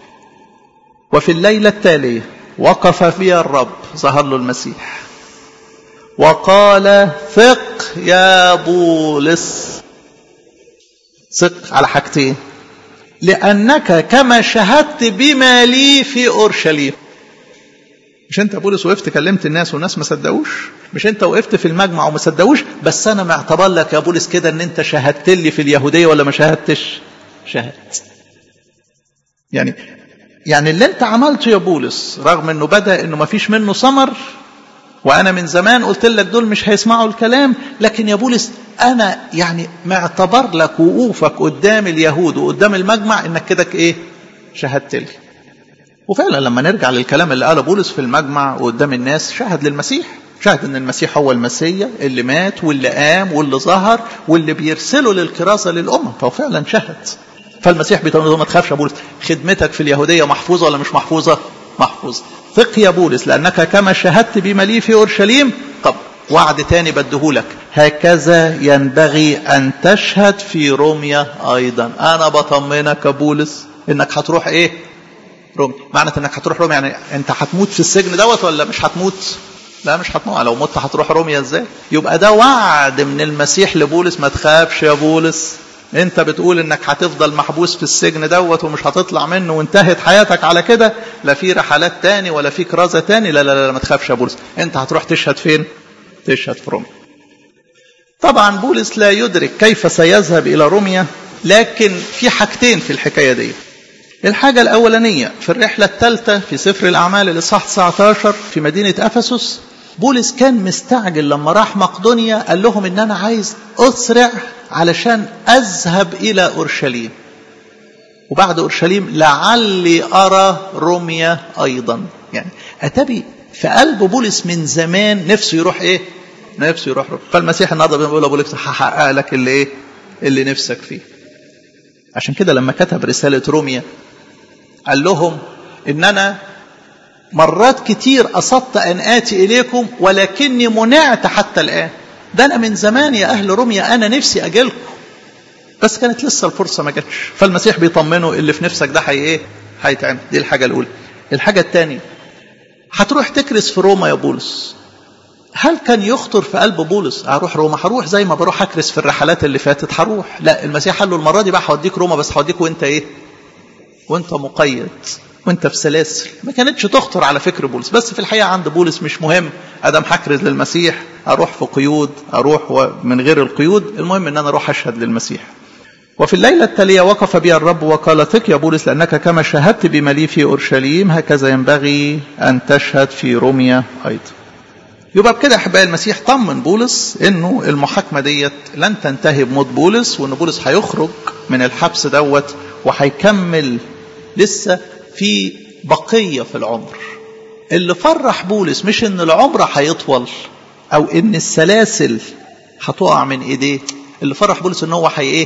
وفي الليلة التالية وقف فيها الرب ظهر له المسيح وقال ثق يا بولس ثق على حاجتين لأنك كما شهدت بما لي في أورشليم مش انت بولس وقفت كلمت الناس والناس ما صدقوش مش انت وقفت في المجمع وما صدقوش بس انا معتبر لك يا بولس كده ان انت شهدت لي في اليهوديه ولا ما شهدتش شهدت يعني يعني اللي انت عملته يا بولس رغم انه بدا انه ما فيش منه ثمر وانا من زمان قلت لك دول مش هيسمعوا الكلام لكن يا بولس انا يعني معتبر لك وقوفك قدام اليهود وقدام المجمع انك كده ايه شهدت لي وفعلا لما نرجع للكلام اللي قاله بولس في المجمع وقدام الناس شهد للمسيح شهد ان المسيح هو المسيا اللي مات واللي قام واللي ظهر واللي بيرسله للكراسه للامم فهو فعلا شهد فالمسيح بيقول له ما تخافش يا بولس خدمتك في اليهوديه محفوظه ولا مش محفوظه؟ محفوظه ثق يا بولس لانك كما شهدت بما لي في اورشليم طب وعد تاني بديهولك هكذا ينبغي ان تشهد في روميا ايضا انا بطمنك يا بولس انك هتروح ايه رومي معنى انك هتروح رومي يعني انت هتموت في السجن دوت ولا مش هتموت لا مش هتموت لو مت هتروح روميا ازاي يبقى ده وعد من المسيح لبولس ما تخافش يا بولس انت بتقول انك هتفضل محبوس في السجن دوت ومش هتطلع منه وانتهت حياتك على كده لا في رحلات تاني ولا في كرازة تاني لا لا لا ما تخافش يا بولس انت هتروح تشهد فين تشهد في روميا طبعا بولس لا يدرك كيف سيذهب الى روميا لكن في حاجتين في الحكايه دي الحاجة الأولانية في الرحلة الثالثة في سفر الأعمال الإصحاح 19 في مدينة أفسس بولس كان مستعجل لما راح مقدونيا قال لهم إن أنا عايز أسرع علشان أذهب إلى أورشليم وبعد أورشليم لعلي أرى روميا أيضا يعني أتبي في قلب بولس من زمان نفسه يروح إيه نفسه يروح روميا فالمسيح النهارده بيقول لبولس هحقق لك اللي إيه اللي نفسك فيه عشان كده لما كتب رسالة روميا قال لهم ان انا مرات كتير قصدت ان اتي اليكم ولكني منعت حتى الان ده انا من زمان يا اهل روميا انا نفسي اجيلكم بس كانت لسه الفرصه ما جاتش فالمسيح بيطمنه اللي في نفسك ده هي ايه هيتعمل دي الحاجه الاولى الحاجه الثانيه هتروح تكرس في روما يا بولس هل كان يخطر في قلب بولس هروح روما هروح زي ما بروح اكرس في الرحلات اللي فاتت هروح لا المسيح قال له المره دي بقى هوديك روما بس هوديك وانت ايه وانت مقيد وانت في سلاسل ما كانتش تخطر على فكر بولس بس في الحقيقه عند بولس مش مهم ادم هكرز للمسيح اروح في قيود اروح من غير القيود المهم ان انا اروح اشهد للمسيح وفي الليلة التالية وقف بي الرب وقال ثق يا بولس لأنك كما شهدت بما لي في أورشليم هكذا ينبغي أن تشهد في روميا أيضا يبقى بكده أحبائي المسيح طمن بولس إنه المحاكمة ديت لن تنتهي بموت بولس وإن بولس هيخرج من الحبس دوت وهيكمل لسه في بقية في العمر اللي فرح بولس مش إن العمر هيطول أو إن السلاسل هتقع من إيديه اللي فرح بولس إن هو هي إيه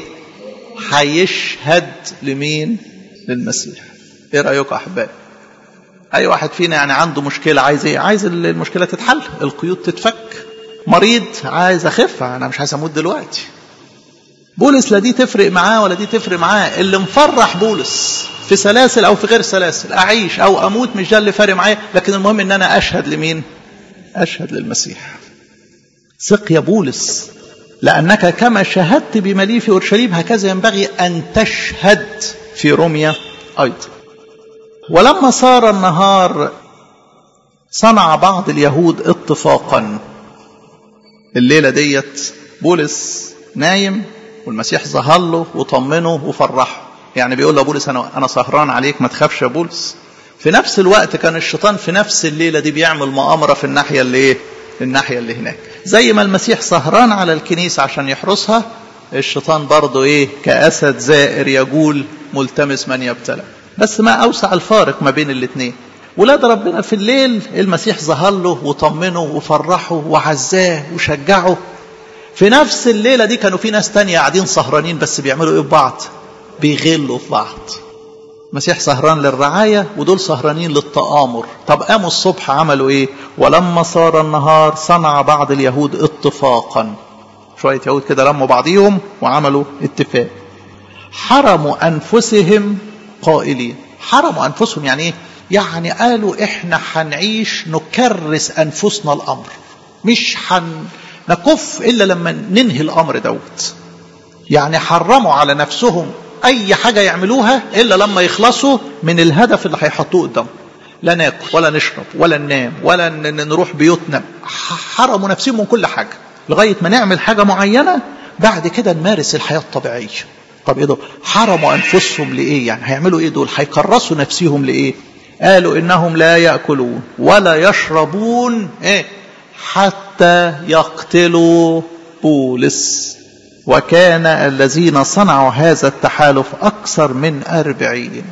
هيشهد لمين للمسيح ايه رايكم يا احبائي اي واحد فينا يعني عنده مشكله عايز ايه عايز المشكله تتحل القيود تتفك مريض عايز اخف انا مش عايز اموت دلوقتي بولس لا دي تفرق معاه ولا دي تفرق معاه اللي مفرح بولس في سلاسل او في غير سلاسل اعيش او اموت مش ده اللي فارق معايا لكن المهم ان انا اشهد لمين اشهد للمسيح ثق يا بولس لأنك كما شهدت بما لي في أورشليم هكذا ينبغي أن تشهد في روميا أيضا ولما صار النهار صنع بعض اليهود اتفاقا الليلة ديت بولس نايم والمسيح ظهر له وطمنه وفرحه يعني بيقول له بولس أنا, أنا سهران عليك ما تخافش يا بولس في نفس الوقت كان الشيطان في نفس الليلة دي بيعمل مؤامرة في الناحية اللي ايه الناحية اللي هناك زي ما المسيح سهران على الكنيسة عشان يحرسها الشيطان برضه ايه كأسد زائر يجول ملتمس من يبتلى بس ما أوسع الفارق ما بين الاثنين ولاد ربنا في الليل المسيح ظهر له وطمنه وفرحه وعزاه وشجعه في نفس الليلة دي كانوا في ناس تانية قاعدين سهرانين بس بيعملوا ايه ببعض بيغلوا في بعض المسيح سهران للرعاية ودول سهرانين للتآمر طب قاموا الصبح عملوا ايه ولما صار النهار صنع بعض اليهود اتفاقا شوية يهود كده لموا بعضيهم وعملوا اتفاق حرموا أنفسهم قائلين حرموا أنفسهم يعني ايه يعني قالوا احنا هنعيش نكرس أنفسنا الأمر مش حن نكف إلا لما ننهي الأمر دوت يعني حرموا على نفسهم اي حاجه يعملوها الا لما يخلصوا من الهدف اللي هيحطوه قدامهم لا ناكل ولا نشرب ولا ننام ولا نروح بيوتنا حرموا نفسهم من كل حاجه لغايه ما نعمل حاجه معينه بعد كده نمارس الحياه الطبيعيه طب ايه دول حرموا انفسهم لايه يعني هيعملوا ايه دول هيكرسوا نفسهم لايه قالوا انهم لا ياكلون ولا يشربون ايه حتى يقتلوا بولس وكان الذين صنعوا هذا التحالف أكثر من أربعين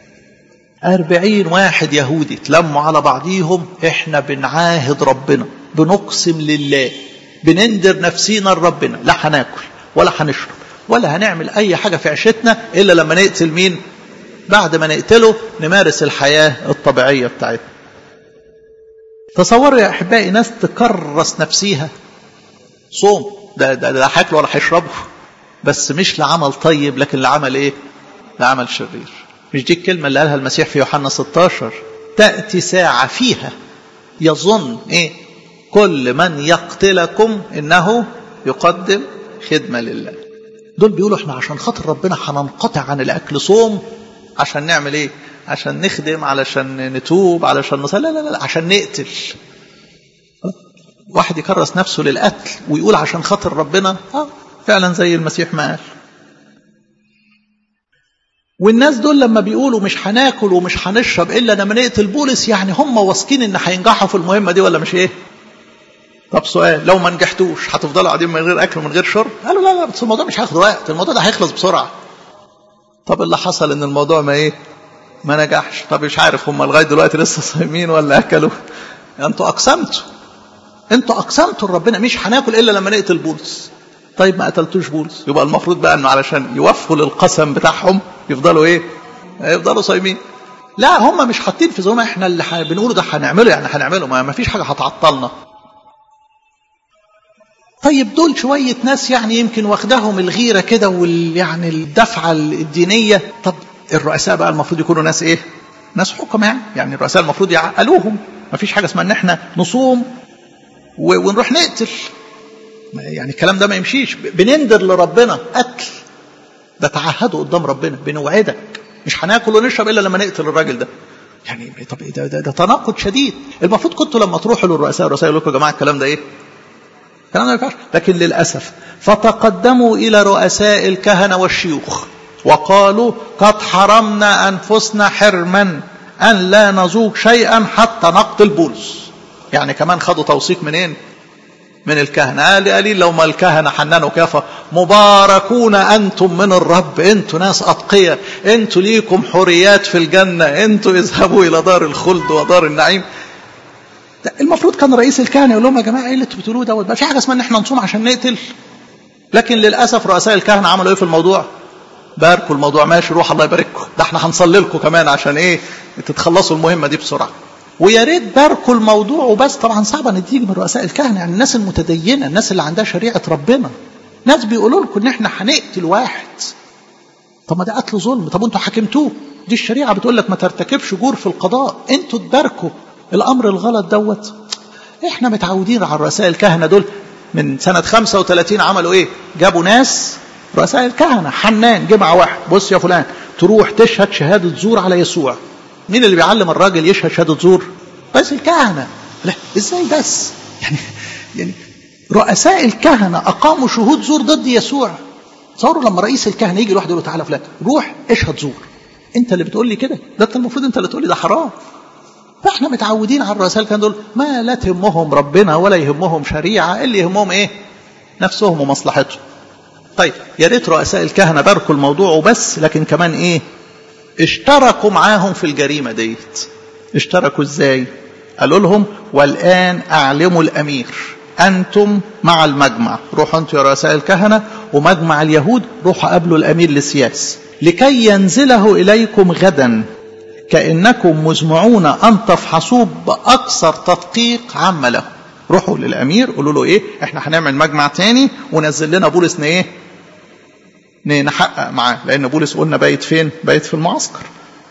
أربعين واحد يهودي تلموا على بعضيهم إحنا بنعاهد ربنا بنقسم لله بنندر نفسينا لربنا لا هناكل ولا هنشرب ولا هنعمل أي حاجة في عيشتنا إلا لما نقتل مين بعد ما نقتله نمارس الحياة الطبيعية بتاعتنا تصوروا يا أحبائي ناس تكرس نفسيها صوم ده ده لا هياكلوا ولا هيشربوا بس مش لعمل طيب لكن لعمل ايه؟ لعمل شرير مش دي الكلمة اللي قالها المسيح في يوحنا 16 تأتي ساعة فيها يظن ايه؟ كل من يقتلكم انه يقدم خدمة لله دول بيقولوا احنا عشان خاطر ربنا هننقطع عن الاكل صوم عشان نعمل ايه؟ عشان نخدم علشان نتوب علشان نصلي لا لا لا عشان نقتل واحد يكرس نفسه للقتل ويقول عشان خاطر ربنا اه فعلا زي المسيح ما قال والناس دول لما بيقولوا مش هناكل ومش هنشرب الا لما نقتل بولس يعني هم واثقين ان هينجحوا في المهمه دي ولا مش ايه؟ طب سؤال لو ما نجحتوش هتفضلوا قاعدين من غير اكل ومن غير شرب؟ قالوا لا لا بس الموضوع مش هياخد وقت الموضوع ده هيخلص بسرعه. طب اللي حصل ان الموضوع ما ايه؟ ما نجحش طب مش عارف هم لغايه دلوقتي لسه صايمين ولا اكلوا؟ انتوا اقسمتوا انتوا اقسمتوا لربنا مش هناكل الا لما نقتل بولس طيب ما قتلتوش بولس يبقى المفروض بقى انه علشان يوفوا للقسم بتاعهم يفضلوا ايه يفضلوا صايمين لا هم مش حاطين في ذهنهم احنا اللي بنقوله ده هنعمله يعني هنعمله ما فيش حاجه هتعطلنا طيب دول شوية ناس يعني يمكن واخداهم الغيرة كده وال يعني الدفعة الدينية طب الرؤساء بقى المفروض يكونوا ناس ايه؟ ناس حكم يعني يعني الرؤساء المفروض يعقلوهم ما فيش حاجة اسمها ان احنا نصوم ونروح نقتل يعني الكلام ده ما يمشيش بنندر لربنا قتل ده تعهده قدام ربنا بنوعدك مش هناكل ونشرب الا لما نقتل الراجل ده يعني طب ده, ده, ده تناقض شديد المفروض كنتوا لما تروحوا للرؤساء الرؤساء يقول لكم يا جماعه الكلام ده ايه الكلام ده ما ينفعش لكن للاسف فتقدموا الى رؤساء الكهنه والشيوخ وقالوا قد حرمنا انفسنا حرما ان لا نذوق شيئا حتى نقتل بولس يعني كمان خدوا توثيق منين من الكهنة قال قليل لو ما الكهنة حنان وكافة مباركون أنتم من الرب أنتم ناس أتقية أنتم ليكم حريات في الجنة أنتم اذهبوا إلى دار الخلد ودار النعيم المفروض كان رئيس الكهنة يقول لهم يا جماعة إيه اللي انتوا بتقولوه دوت ما في حاجة اسمها إن إحنا نصوم عشان نقتل لكن للأسف رؤساء الكهنة عملوا إيه في الموضوع باركوا الموضوع ماشي روح الله يبارككم ده احنا هنصلي لكم كمان عشان ايه تتخلصوا المهمة دي بسرعة ويا ريت باركوا الموضوع وبس طبعا صعبة ان تيجي من رؤساء الكهنة يعني الناس المتدينة الناس اللي عندها شريعة ربنا ناس بيقولوا لكم ان احنا هنقتل واحد طب ما ده قتل ظلم طب انتوا حكمتوه دي الشريعة بتقول لك ما ترتكبش جور في القضاء انتوا تباركوا الامر الغلط دوت احنا متعودين على رؤساء الكهنة دول من سنة 35 عملوا ايه جابوا ناس رؤساء الكهنة حنان جه مع واحد بص يا فلان تروح تشهد شهادة زور على يسوع مين اللي بيعلم الراجل يشهد شهادة زور رئيس الكهنة لا ازاي بس يعني يعني رؤساء الكهنة أقاموا شهود زور ضد يسوع تصوروا لما رئيس الكهنة يجي لواحد يقول له تعالى فلان روح اشهد زور انت اللي بتقول لي كده ده انت المفروض انت اللي تقول لي ده حرام فاحنا متعودين على الرؤساء الكهنة دول ما لا تهمهم ربنا ولا يهمهم شريعة اللي يهمهم ايه نفسهم ومصلحتهم طيب يا ريت رؤساء الكهنة باركوا الموضوع وبس لكن كمان ايه اشتركوا معاهم في الجريمة ديت اشتركوا ازاي قالوا لهم والآن أعلموا الأمير أنتم مع المجمع روحوا أنتم يا رؤساء الكهنة ومجمع اليهود روحوا قابلوا الأمير للسياس لكي ينزله إليكم غدا كأنكم مزمعون أن تفحصوه بأكثر تدقيق عما له روحوا للأمير قولوا له إيه إحنا هنعمل مجمع تاني ونزل لنا بولس إيه نحقق معاه لأن بولس قلنا بايت فين بايت في المعسكر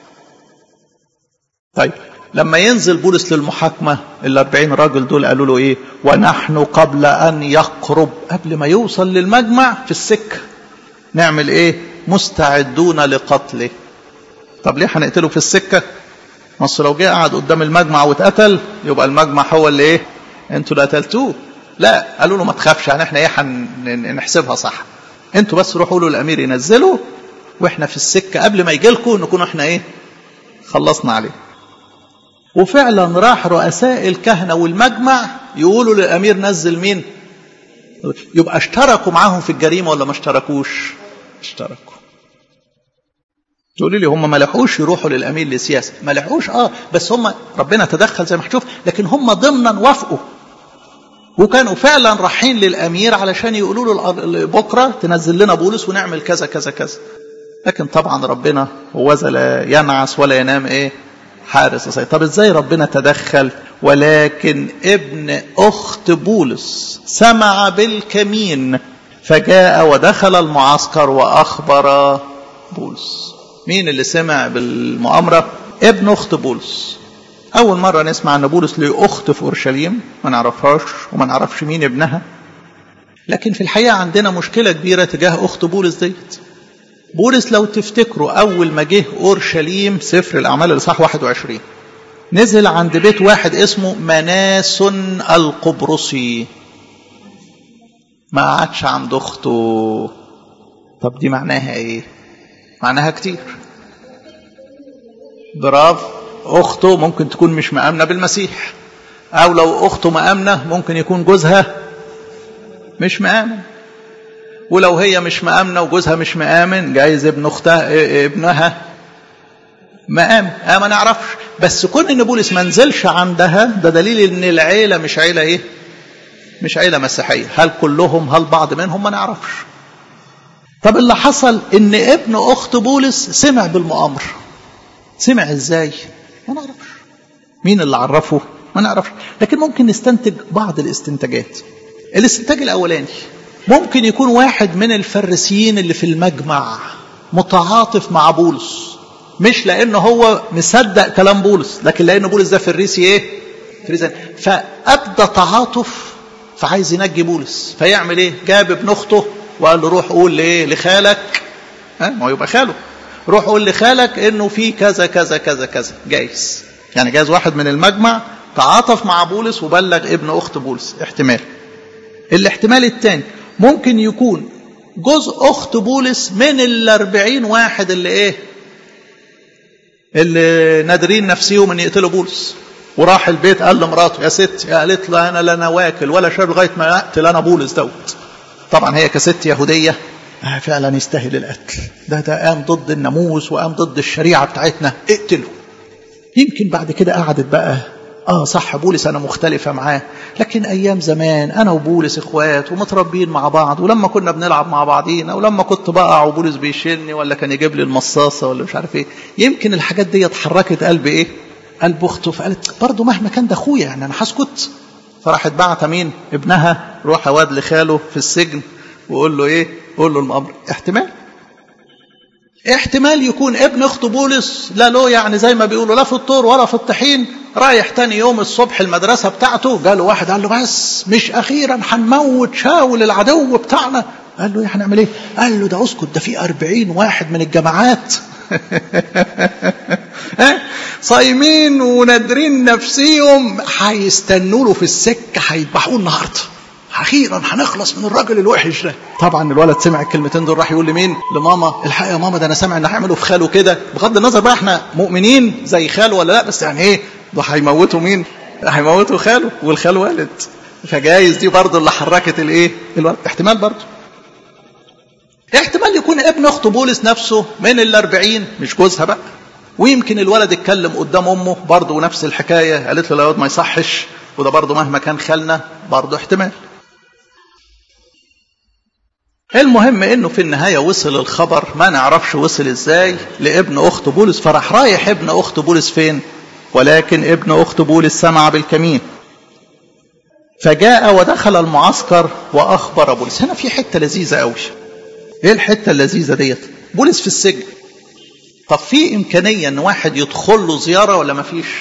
طيب لما ينزل بولس للمحاكمة الأربعين راجل دول قالوا له إيه ونحن قبل أن يقرب قبل ما يوصل للمجمع في السكة نعمل إيه مستعدون لقتله طب ليه هنقتله في السكة مصر لو جه قعد قدام المجمع واتقتل يبقى المجمع هو اللي إيه انتوا اللي قتلتوه لا قالوا له ما تخافش يعني احنا ايه هنحسبها صح انتوا بس روحوا قولوا للامير ينزله واحنا في السكه قبل ما يجي لكم نكون احنا ايه خلصنا عليه وفعلا راح رؤساء الكهنه والمجمع يقولوا للامير نزل مين يبقى اشتركوا معاهم في الجريمه ولا ما اشتركوش اشتركوا تقولي لي هم ما لحقوش يروحوا للامير لسياسه ما لحقوش اه بس هم ربنا تدخل زي ما هتشوف لكن هم ضمنا وافقوا وكانوا فعلا رايحين للامير علشان يقولوا له بكره تنزل لنا بولس ونعمل كذا كذا كذا لكن طبعا ربنا هو لا ينعس ولا ينام ايه حارس صحيح. طب ازاي ربنا تدخل ولكن ابن اخت بولس سمع بالكمين فجاء ودخل المعسكر واخبر بولس مين اللي سمع بالمؤامره ابن اخت بولس أول مرة نسمع أن بولس له أخت في أورشليم ما نعرفهاش وما نعرفش مين ابنها لكن في الحقيقة عندنا مشكلة كبيرة تجاه أخت بولس ديت بولس لو تفتكروا أول ما جه أورشليم سفر الأعمال الإصحاح 21 نزل عند بيت واحد اسمه مناس القبرصي ما قعدش عند أخته طب دي معناها إيه؟ معناها كتير برافو أخته ممكن تكون مش مآمنة بالمسيح أو لو أخته مآمنة ممكن يكون جوزها مش مآمن ولو هي مش مآمنة وجوزها مش مآمن جايز ابن أختها ابنها مآمن آه ما نعرفش بس كون إن بولس ما نزلش عندها ده دليل إن العيلة مش عيلة إيه؟ مش عيلة مسيحية هل كلهم هل بعض منهم ما نعرفش طب اللي حصل إن ابن أخت بولس سمع بالمؤامرة سمع إزاي؟ ما نعرفش مين اللي عرفه ما نعرفش لكن ممكن نستنتج بعض الاستنتاجات الاستنتاج الاولاني ممكن يكون واحد من الفريسيين اللي في المجمع متعاطف مع بولس مش لانه هو مصدق كلام بولس لكن لان بولس ده فريسي ايه فريسي فابدى تعاطف فعايز ينجي بولس فيعمل ايه جاب ابن اخته وقال له روح قول لايه لخالك ها ما هو يبقى خاله روح قول لخالك انه في كذا كذا كذا كذا جايز يعني جايز واحد من المجمع تعاطف مع بولس وبلغ ابن اخت بولس احتمال الاحتمال الثاني ممكن يكون جزء أخت بولس من الأربعين واحد اللي إيه اللي نادرين نفسيهم ان يقتلوا بولس وراح البيت قال لمراته يا ست قالت له انا لا انا واكل ولا شرب لغايه ما اقتل انا بولس دوت طبعا هي كست يهوديه آه فعلا يستاهل القتل ده ده قام ضد الناموس وقام ضد الشريعه بتاعتنا اقتله يمكن بعد كده قعدت بقى اه صح بولس انا مختلفه معاه لكن ايام زمان انا وبولس اخوات ومتربيين مع بعض ولما كنا بنلعب مع بعضينا ولما كنت بقع وبولس بيشيلني ولا كان يجيب لي المصاصه ولا مش عارف ايه يمكن الحاجات دي اتحركت قلب ايه قلب اخته فقالت برضه مهما كان ده اخويا يعني انا هسكت فراحت بعت مين ابنها روح واد لخاله في السجن وقول له ايه قول له الامر احتمال احتمال يكون ابن اخت بولس لا له يعني زي ما بيقولوا لا في الطور ولا في الطحين رايح تاني يوم الصبح المدرسه بتاعته جاله واحد قال له بس مش اخيرا هنموت شاول العدو بتاعنا قال له هنعمل ايه قال له ده اسكت ده في أربعين واحد من الجماعات صايمين ونادرين نفسيهم هيستنوا له في السكه هيذبحوه النهارده اخيرا هنخلص من الراجل الوحش ده طبعا الولد سمع الكلمتين دول راح يقول لمين لماما الحق يا ماما ده انا سامع ان هيعملوا في خاله كده بغض النظر بقى احنا مؤمنين زي خاله ولا لا بس يعني ايه ده هيموتوا مين هيموتوا خاله والخال والد فجايز دي برضه اللي حركت الايه الولد احتمال برضه احتمال يكون ابن اخت بولس نفسه من الأربعين مش جوزها بقى ويمكن الولد اتكلم قدام امه برضه نفس الحكايه قالت له لا ما يصحش وده برضه مهما كان خالنا برضه احتمال المهم انه في النهاية وصل الخبر ما نعرفش وصل ازاي لابن اخت بولس فراح رايح ابن اخت بولس فين ولكن ابن اخت بولس سمع بالكمين فجاء ودخل المعسكر واخبر بولس هنا في حتة لذيذة قوي ايه الحتة اللذيذة ديت بولس في السجن طب في امكانية ان واحد يدخل له زيارة ولا ما فيش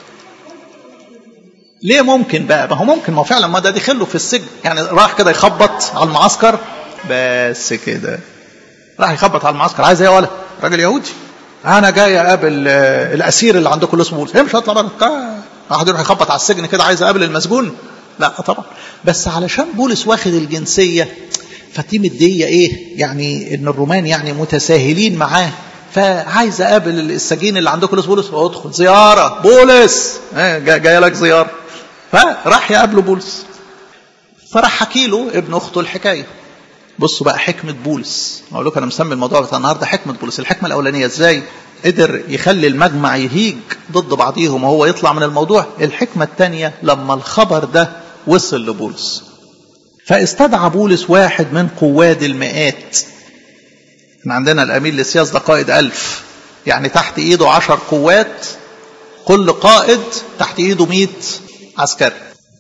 ليه ممكن بقى ما هو ممكن ما هو فعلا ما ده دخله في السجن يعني راح كده يخبط على المعسكر بس كده راح يخبط على المعسكر عايز ايه يا ولا راجل يهودي انا جاي اقابل الاسير اللي عندكم اللي اسمه بولس مش هطلع بره واحد يروح يخبط على السجن كده عايز اقابل المسجون لا طبعا بس علشان بولس واخد الجنسيه فدي مديه ايه يعني ان الرومان يعني متساهلين معاه فعايز اقابل السجين اللي عندكم اللي بولس ادخل زياره بولس جاي لك زياره فراح يقابله بولس فراح حكي له ابن اخته الحكايه بصوا بقى حكمة بولس أقول لكم أنا مسمي الموضوع بتاع النهاردة حكمة بولس الحكمة الأولانية إزاي قدر يخلي المجمع يهيج ضد بعضيهم وهو يطلع من الموضوع الحكمة الثانية لما الخبر ده وصل لبولس فاستدعى بولس واحد من قواد المئات احنا عندنا الأمير للسياس ده قائد ألف يعني تحت إيده عشر قوات كل قائد تحت إيده مئة عسكري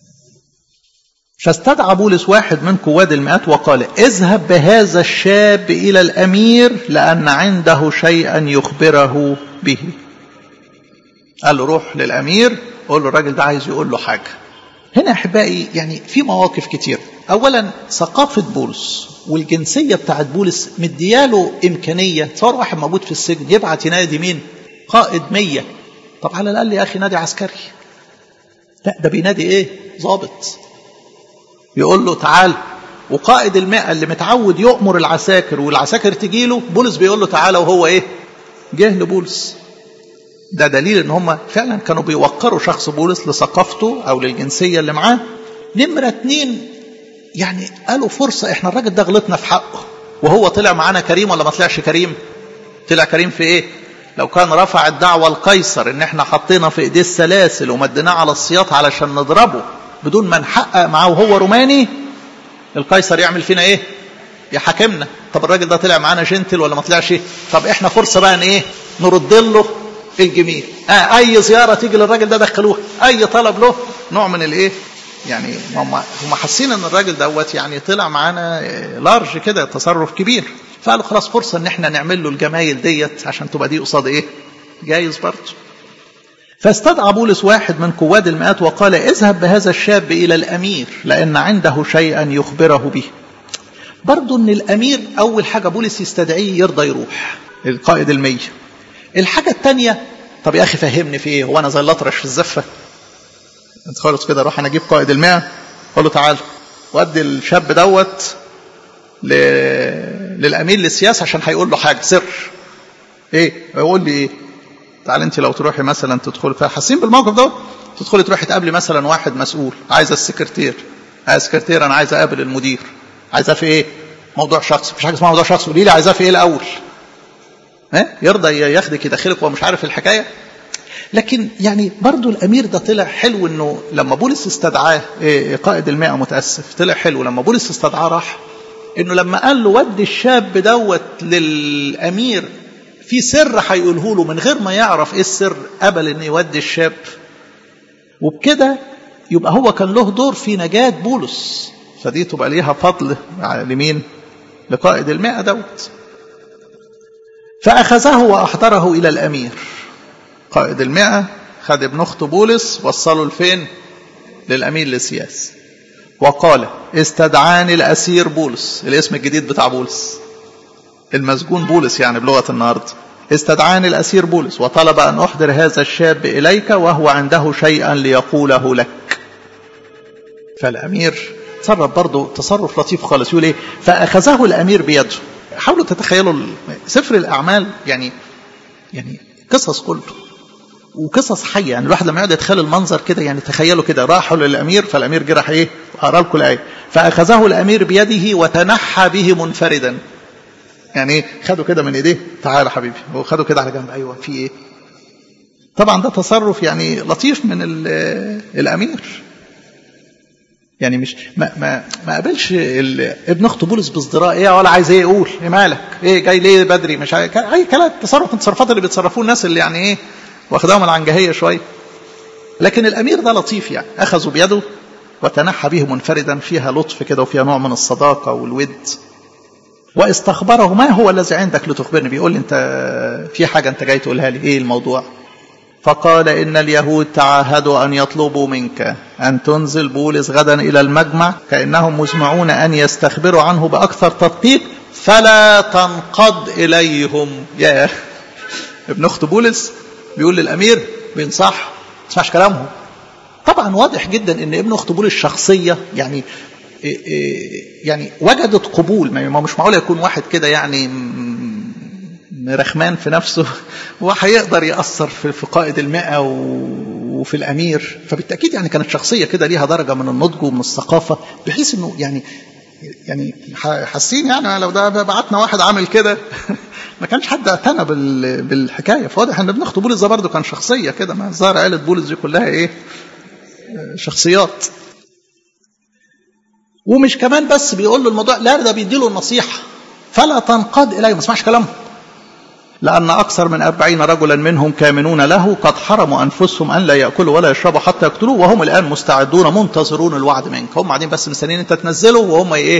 فاستدعى بولس واحد من قواد المئات وقال اذهب بهذا الشاب إلى الأمير لأن عنده شيئا يخبره به قال له روح للأمير قول له الراجل ده عايز يقول له حاجة هنا أحبائي يعني في مواقف كتير أولا ثقافة بولس والجنسية بتاعت بولس مدياله إمكانية صار واحد موجود في السجن يبعت ينادي مين قائد مية طب على الأقل يا أخي نادي عسكري لا ده بينادي إيه ضابط يقول له تعال وقائد المئة اللي متعود يؤمر العساكر والعساكر تجيله بولس بيقول له تعالى وهو ايه جه لبولس ده دليل ان هم فعلا كانوا بيوقروا شخص بولس لثقافته او للجنسية اللي معاه نمرة اتنين يعني قالوا فرصة احنا الراجل ده غلطنا في حقه وهو طلع معانا كريم ولا ما طلعش كريم طلع كريم في ايه لو كان رفع الدعوة لقيصر ان احنا حطينا في ايديه السلاسل ومديناه على السياط علشان نضربه بدون ما نحقق معاه وهو روماني القيصر يعمل فينا ايه يحاكمنا طب الراجل ده طلع معانا جنتل ولا ما طلعش طب احنا فرصه بقى ان ايه نرد له الجميل آه اي زياره تيجي للراجل ده دخلوه اي طلب له نوع من الايه يعني هم هم حاسين ان الراجل دوت يعني طلع معانا لارج كده تصرف كبير فقالوا خلاص فرصه ان احنا نعمل له الجمايل ديت عشان تبقى دي قصاد ايه جايز برضه فاستدعى بولس واحد من قواد المئات وقال اذهب بهذا الشاب إلى الأمير لأن عنده شيئا يخبره به برضو أن الأمير أول حاجة بولس يستدعيه يرضى يروح القائد المية الحاجة الثانية طب يا أخي فهمني في إيه هو أنا زي الأطرش في الزفة انت خالص كده روح أنا أجيب قائد المئة أقول له تعال ودي الشاب دوت ل... للامين للسياسه عشان هيقول له حاجه سر ايه يقول لي ايه تعال انت لو تروحي مثلا تدخلي فحاسين بالموقف دوت تدخلي تروحي تقابلي مثلا واحد مسؤول عايزه السكرتير عايز سكرتير انا عايز اقابل المدير عايزاه في ايه موضوع شخصي مفيش حاجه اسمها موضوع شخصي قولي لي عايزاه في ايه الاول ها يرضى ياخدك يدخلك وهو مش عارف الحكايه لكن يعني برضو الامير ده طلع حلو انه لما بولس استدعاه إيه قائد المئة متاسف طلع حلو لما بولس استدعاه راح انه لما قال له ودي الشاب دوت للامير في سر هيقوله له من غير ما يعرف ايه السر قبل ان يودي الشاب وبكده يبقى هو كان له دور في نجاة بولس فدي تبقى ليها فضل لمين لقائد المئة دوت فأخذه وأحضره إلى الأمير قائد المئة خد ابن أخت بولس وصله لفين للأمير للسياسة وقال استدعاني الأسير بولس الاسم الجديد بتاع بولس المسجون بولس يعني بلغة النهاردة استدعاني الأسير بولس وطلب أن أحضر هذا الشاب إليك وهو عنده شيئا ليقوله لك فالأمير تصرف برضه تصرف لطيف خالص يقول إيه فأخذه الأمير بيده حاولوا تتخيلوا سفر الأعمال يعني يعني قصص كله وقصص حيه يعني الواحد لما يقعد يتخيل المنظر كده يعني تخيلوا كده راحوا للامير فالامير جه راح ايه قرا لكم الايه فاخذه الامير بيده وتنحى به منفردا يعني ايه خدوا كده من ايديه تعالى حبيبي وخدوا كده على جنب ايوه في ايه طبعا ده تصرف يعني لطيف من الامير يعني مش ما ما ما قابلش ابن اخت بولس بازدراء ايه ولا عايز ايه يقول ايه مالك ايه جاي ليه بدري مش عايز اي كلام تصرف من التصرفات اللي بيتصرفوه الناس اللي يعني ايه واخداهم العنجهيه شويه لكن الامير ده لطيف يعني اخذوا بيده وتنحى به منفردا فيها لطف كده وفيها نوع من الصداقه والود واستخبره ما هو الذي عندك لتخبرني بيقول لي انت في حاجه انت جاي تقولها لي ايه الموضوع فقال ان اليهود تعاهدوا ان يطلبوا منك ان تنزل بولس غدا الى المجمع كانهم مزمعون ان يستخبروا عنه باكثر تدقيق فلا تنقض اليهم يا ابن اخت بولس بيقول للامير بينصح ما تسمعش كلامهم طبعا واضح جدا ان ابن اخت بولس شخصيه يعني يعني وجدت قبول ما مش معقول يكون واحد كده يعني رخمان في نفسه وهيقدر يأثر في قائد المئة وفي الأمير فبالتأكيد يعني كانت شخصية كده ليها درجة من النضج ومن الثقافة بحيث إنه يعني يعني حاسين يعني لو ده بعتنا واحد عامل كده ما كانش حد اعتنى بالحكايه فواضح ان ابن اخت بولس ده برضه كان شخصيه كده ما الظاهر عيله بولس دي كلها ايه شخصيات ومش كمان بس بيقول له الموضوع لا ده بيدي له النصيحه فلا تنقاد اليه ما اسمعش كلامهم لأن أكثر من أربعين رجلا منهم كامنون له قد حرموا أنفسهم أن لا يأكلوا ولا يشربوا حتى يقتلوه وهم الآن مستعدون منتظرون الوعد منك هم قاعدين بس مستنيين أنت تنزله وهم إيه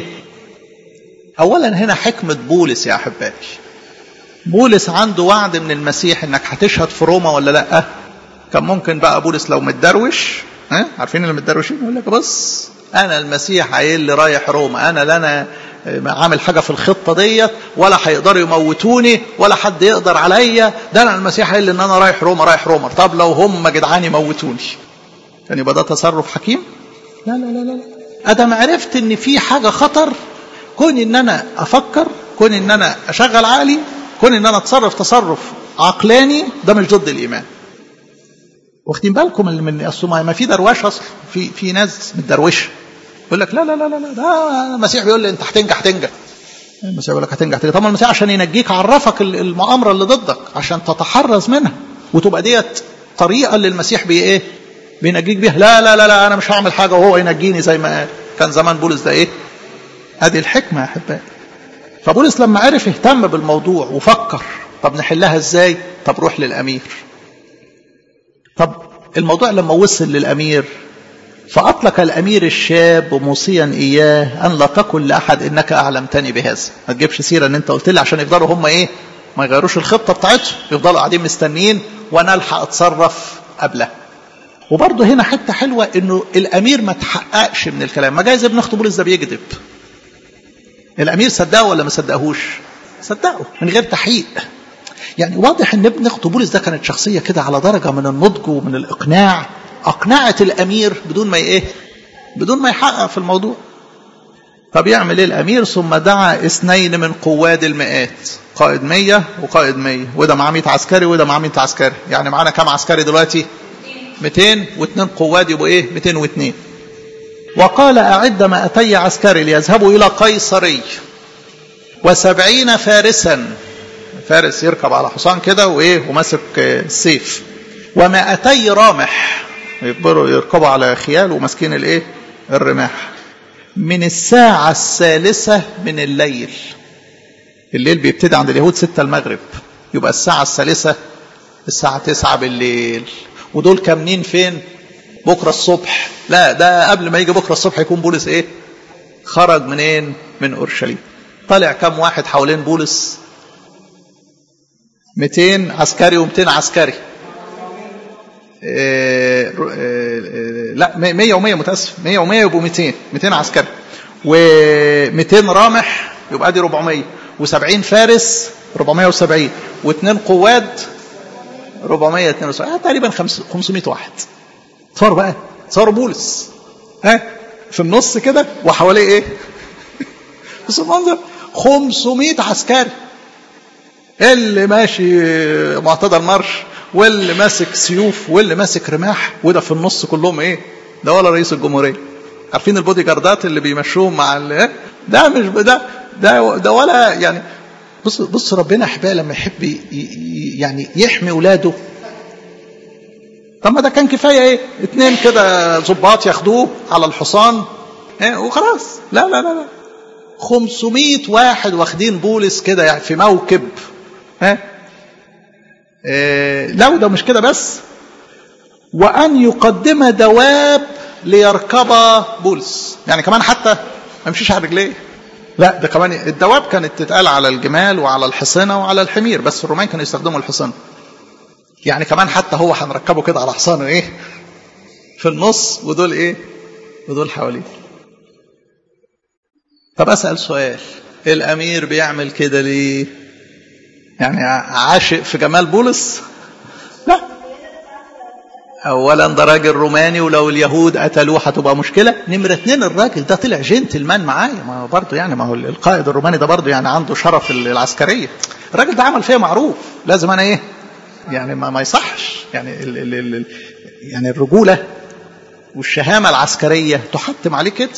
أولا هنا حكمة بولس يا أحبائي بولس عنده وعد من المسيح انك هتشهد في روما ولا لا كان ممكن بقى بولس لو متدروش ها عارفين اللي متدروشين يقول لك بص انا المسيح عيل اللي رايح روما انا لا انا عامل حاجه في الخطه ديت ولا هيقدروا يموتوني ولا حد يقدر عليا ده انا المسيح قال ان انا رايح روما رايح روما طب لو هم جدعان يموتوني يعني يبقى ده تصرف حكيم لا لا لا لا ادم عرفت ان في حاجه خطر كون ان انا افكر كون ان انا اشغل عقلي كون ان انا اتصرف تصرف عقلاني ده مش ضد الايمان واخدين بالكم من اصل ما في دروشه اصلا في في ناس متدروشه يقول لك لا لا لا لا ده المسيح بيقول لي انت هتنجح تنجح المسيح بيقول لك هتنجح تنجح طبعا المسيح عشان ينجيك عرفك المؤامره اللي ضدك عشان تتحرز منها وتبقى ديت طريقه اللي المسيح بي ايه بينجيك بيها لا لا لا لا انا مش هعمل حاجه وهو ينجيني زي ما قال كان زمان بولس ده ايه ادي الحكمه يا احبائي فبولس لما عرف اهتم بالموضوع وفكر طب نحلها ازاي طب روح للامير طب الموضوع لما وصل للامير فاطلق الامير الشاب موصيا اياه ان لا تقل لاحد انك اعلمتني بهذا ما تجيبش سيره ان انت قلت لي عشان يفضلوا هم ايه ما يغيروش الخطه بتاعتهم يفضلوا قاعدين مستنيين وانا الحق اتصرف قبلها وبرضه هنا حته حلوه انه الامير ما تحققش من الكلام ما جايز ابن اخت بولس ده بيكذب الامير صدقه ولا ما صدقهوش صدقه من غير تحقيق يعني واضح ان ابن اخت بولس ده كانت شخصيه كده على درجه من النضج ومن الاقناع اقنعت الامير بدون ما ايه بدون ما يحقق في الموضوع طب يعمل ايه الامير ثم دعا اثنين من قواد المئات قائد مية وقائد مية وده معاه 100 عسكري وده معاه 100 عسكري يعني معانا كام عسكري دلوقتي 200 واثنين قواد يبقوا ايه 202 وقال اعد مائتي عسكري ليذهبوا الى قيصري وسبعين فارسا فارس يركب على حصان كده وايه وماسك السيف ومائتي رامح يكبروا يركبوا على خيال وماسكين الايه الرماح من الساعة الثالثة من الليل الليل بيبتدي عند اليهود ستة المغرب يبقى الساعة الثالثة الساعة تسعة بالليل ودول كامنين فين بكرة الصبح لا ده قبل ما يجي بكرة الصبح يكون بولس ايه خرج منين من اورشليم طلع كم واحد حوالين بولس 200 عسكري و200 عسكري إيه إيه لا 100 و100 متاسف 100 و100 يبقوا 200 200 عسكري و200 رامح يبقى دي 400 و70 فارس 470 واثنين قواد 472 آه تقريبا 500 واحد صار بقى صار بولس ها في النص كده وحواليه ايه بس المنظر 500 عسكري اللي ماشي معتدى المرش واللي ماسك سيوف واللي ماسك رماح وده في النص كلهم ايه ده ولا رئيس الجمهوريه عارفين البودي جاردات اللي بيمشوهم مع ال ده مش ده ده ده ولا يعني بص بص ربنا احبائي لما يحب يعني يحمي اولاده طب ما ده كان كفايه ايه اتنين كده ظباط ياخدوه على الحصان ايه وخلاص لا لا لا لا 500 واحد واخدين بولس كده يعني في موكب ها إيه لو ده مش كده بس وأن يقدم دواب ليركب بولس يعني كمان حتى ما يمشيش على رجليه لا ده كمان الدواب كانت تتقال على الجمال وعلى الحصنة وعلى الحمير بس الرومان كانوا يستخدموا الحصنة يعني كمان حتى هو هنركبه كده على حصانه ايه في النص ودول ايه ودول حواليه طب اسال سؤال الامير بيعمل كده ليه يعني عاشق في جمال بولس لا اولا ده راجل روماني ولو اليهود قتلوه هتبقى مشكله نمره اتنين الراجل ده طلع جنتلمان معايا ما هو برضه يعني ما هو القائد الروماني ده برضه يعني عنده شرف العسكريه الراجل ده عمل فيها معروف لازم انا ايه يعني ما, ما يصحش يعني ال ال ال يعني الرجوله والشهامه العسكريه تحتم عليه كده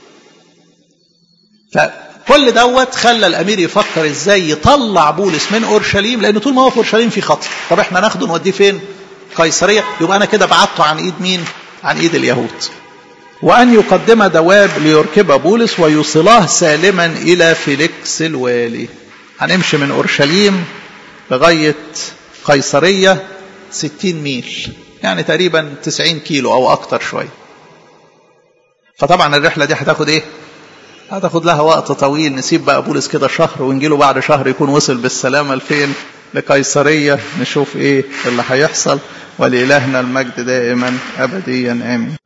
فكل دوت خلى الامير يفكر ازاي يطلع بولس من اورشليم لان طول ما هو في اورشليم في خطر طب احنا ناخده نوديه فين قيصريه يبقى انا كده بعته عن ايد مين عن ايد اليهود وان يقدم دواب ليركب بولس ويوصلاه سالما الى فيليكس الوالي هنمشي من اورشليم لغايه قيصريه 60 ميل يعني تقريبا 90 كيلو او اكتر شويه فطبعا الرحله دي هتاخد ايه هتاخد لها وقت طويل نسيب بقى بولس كده شهر ونجيله بعد شهر يكون وصل بالسلامة لفين لقيصرية نشوف ايه اللي هيحصل ولإلهنا المجد دائما أبديا آمين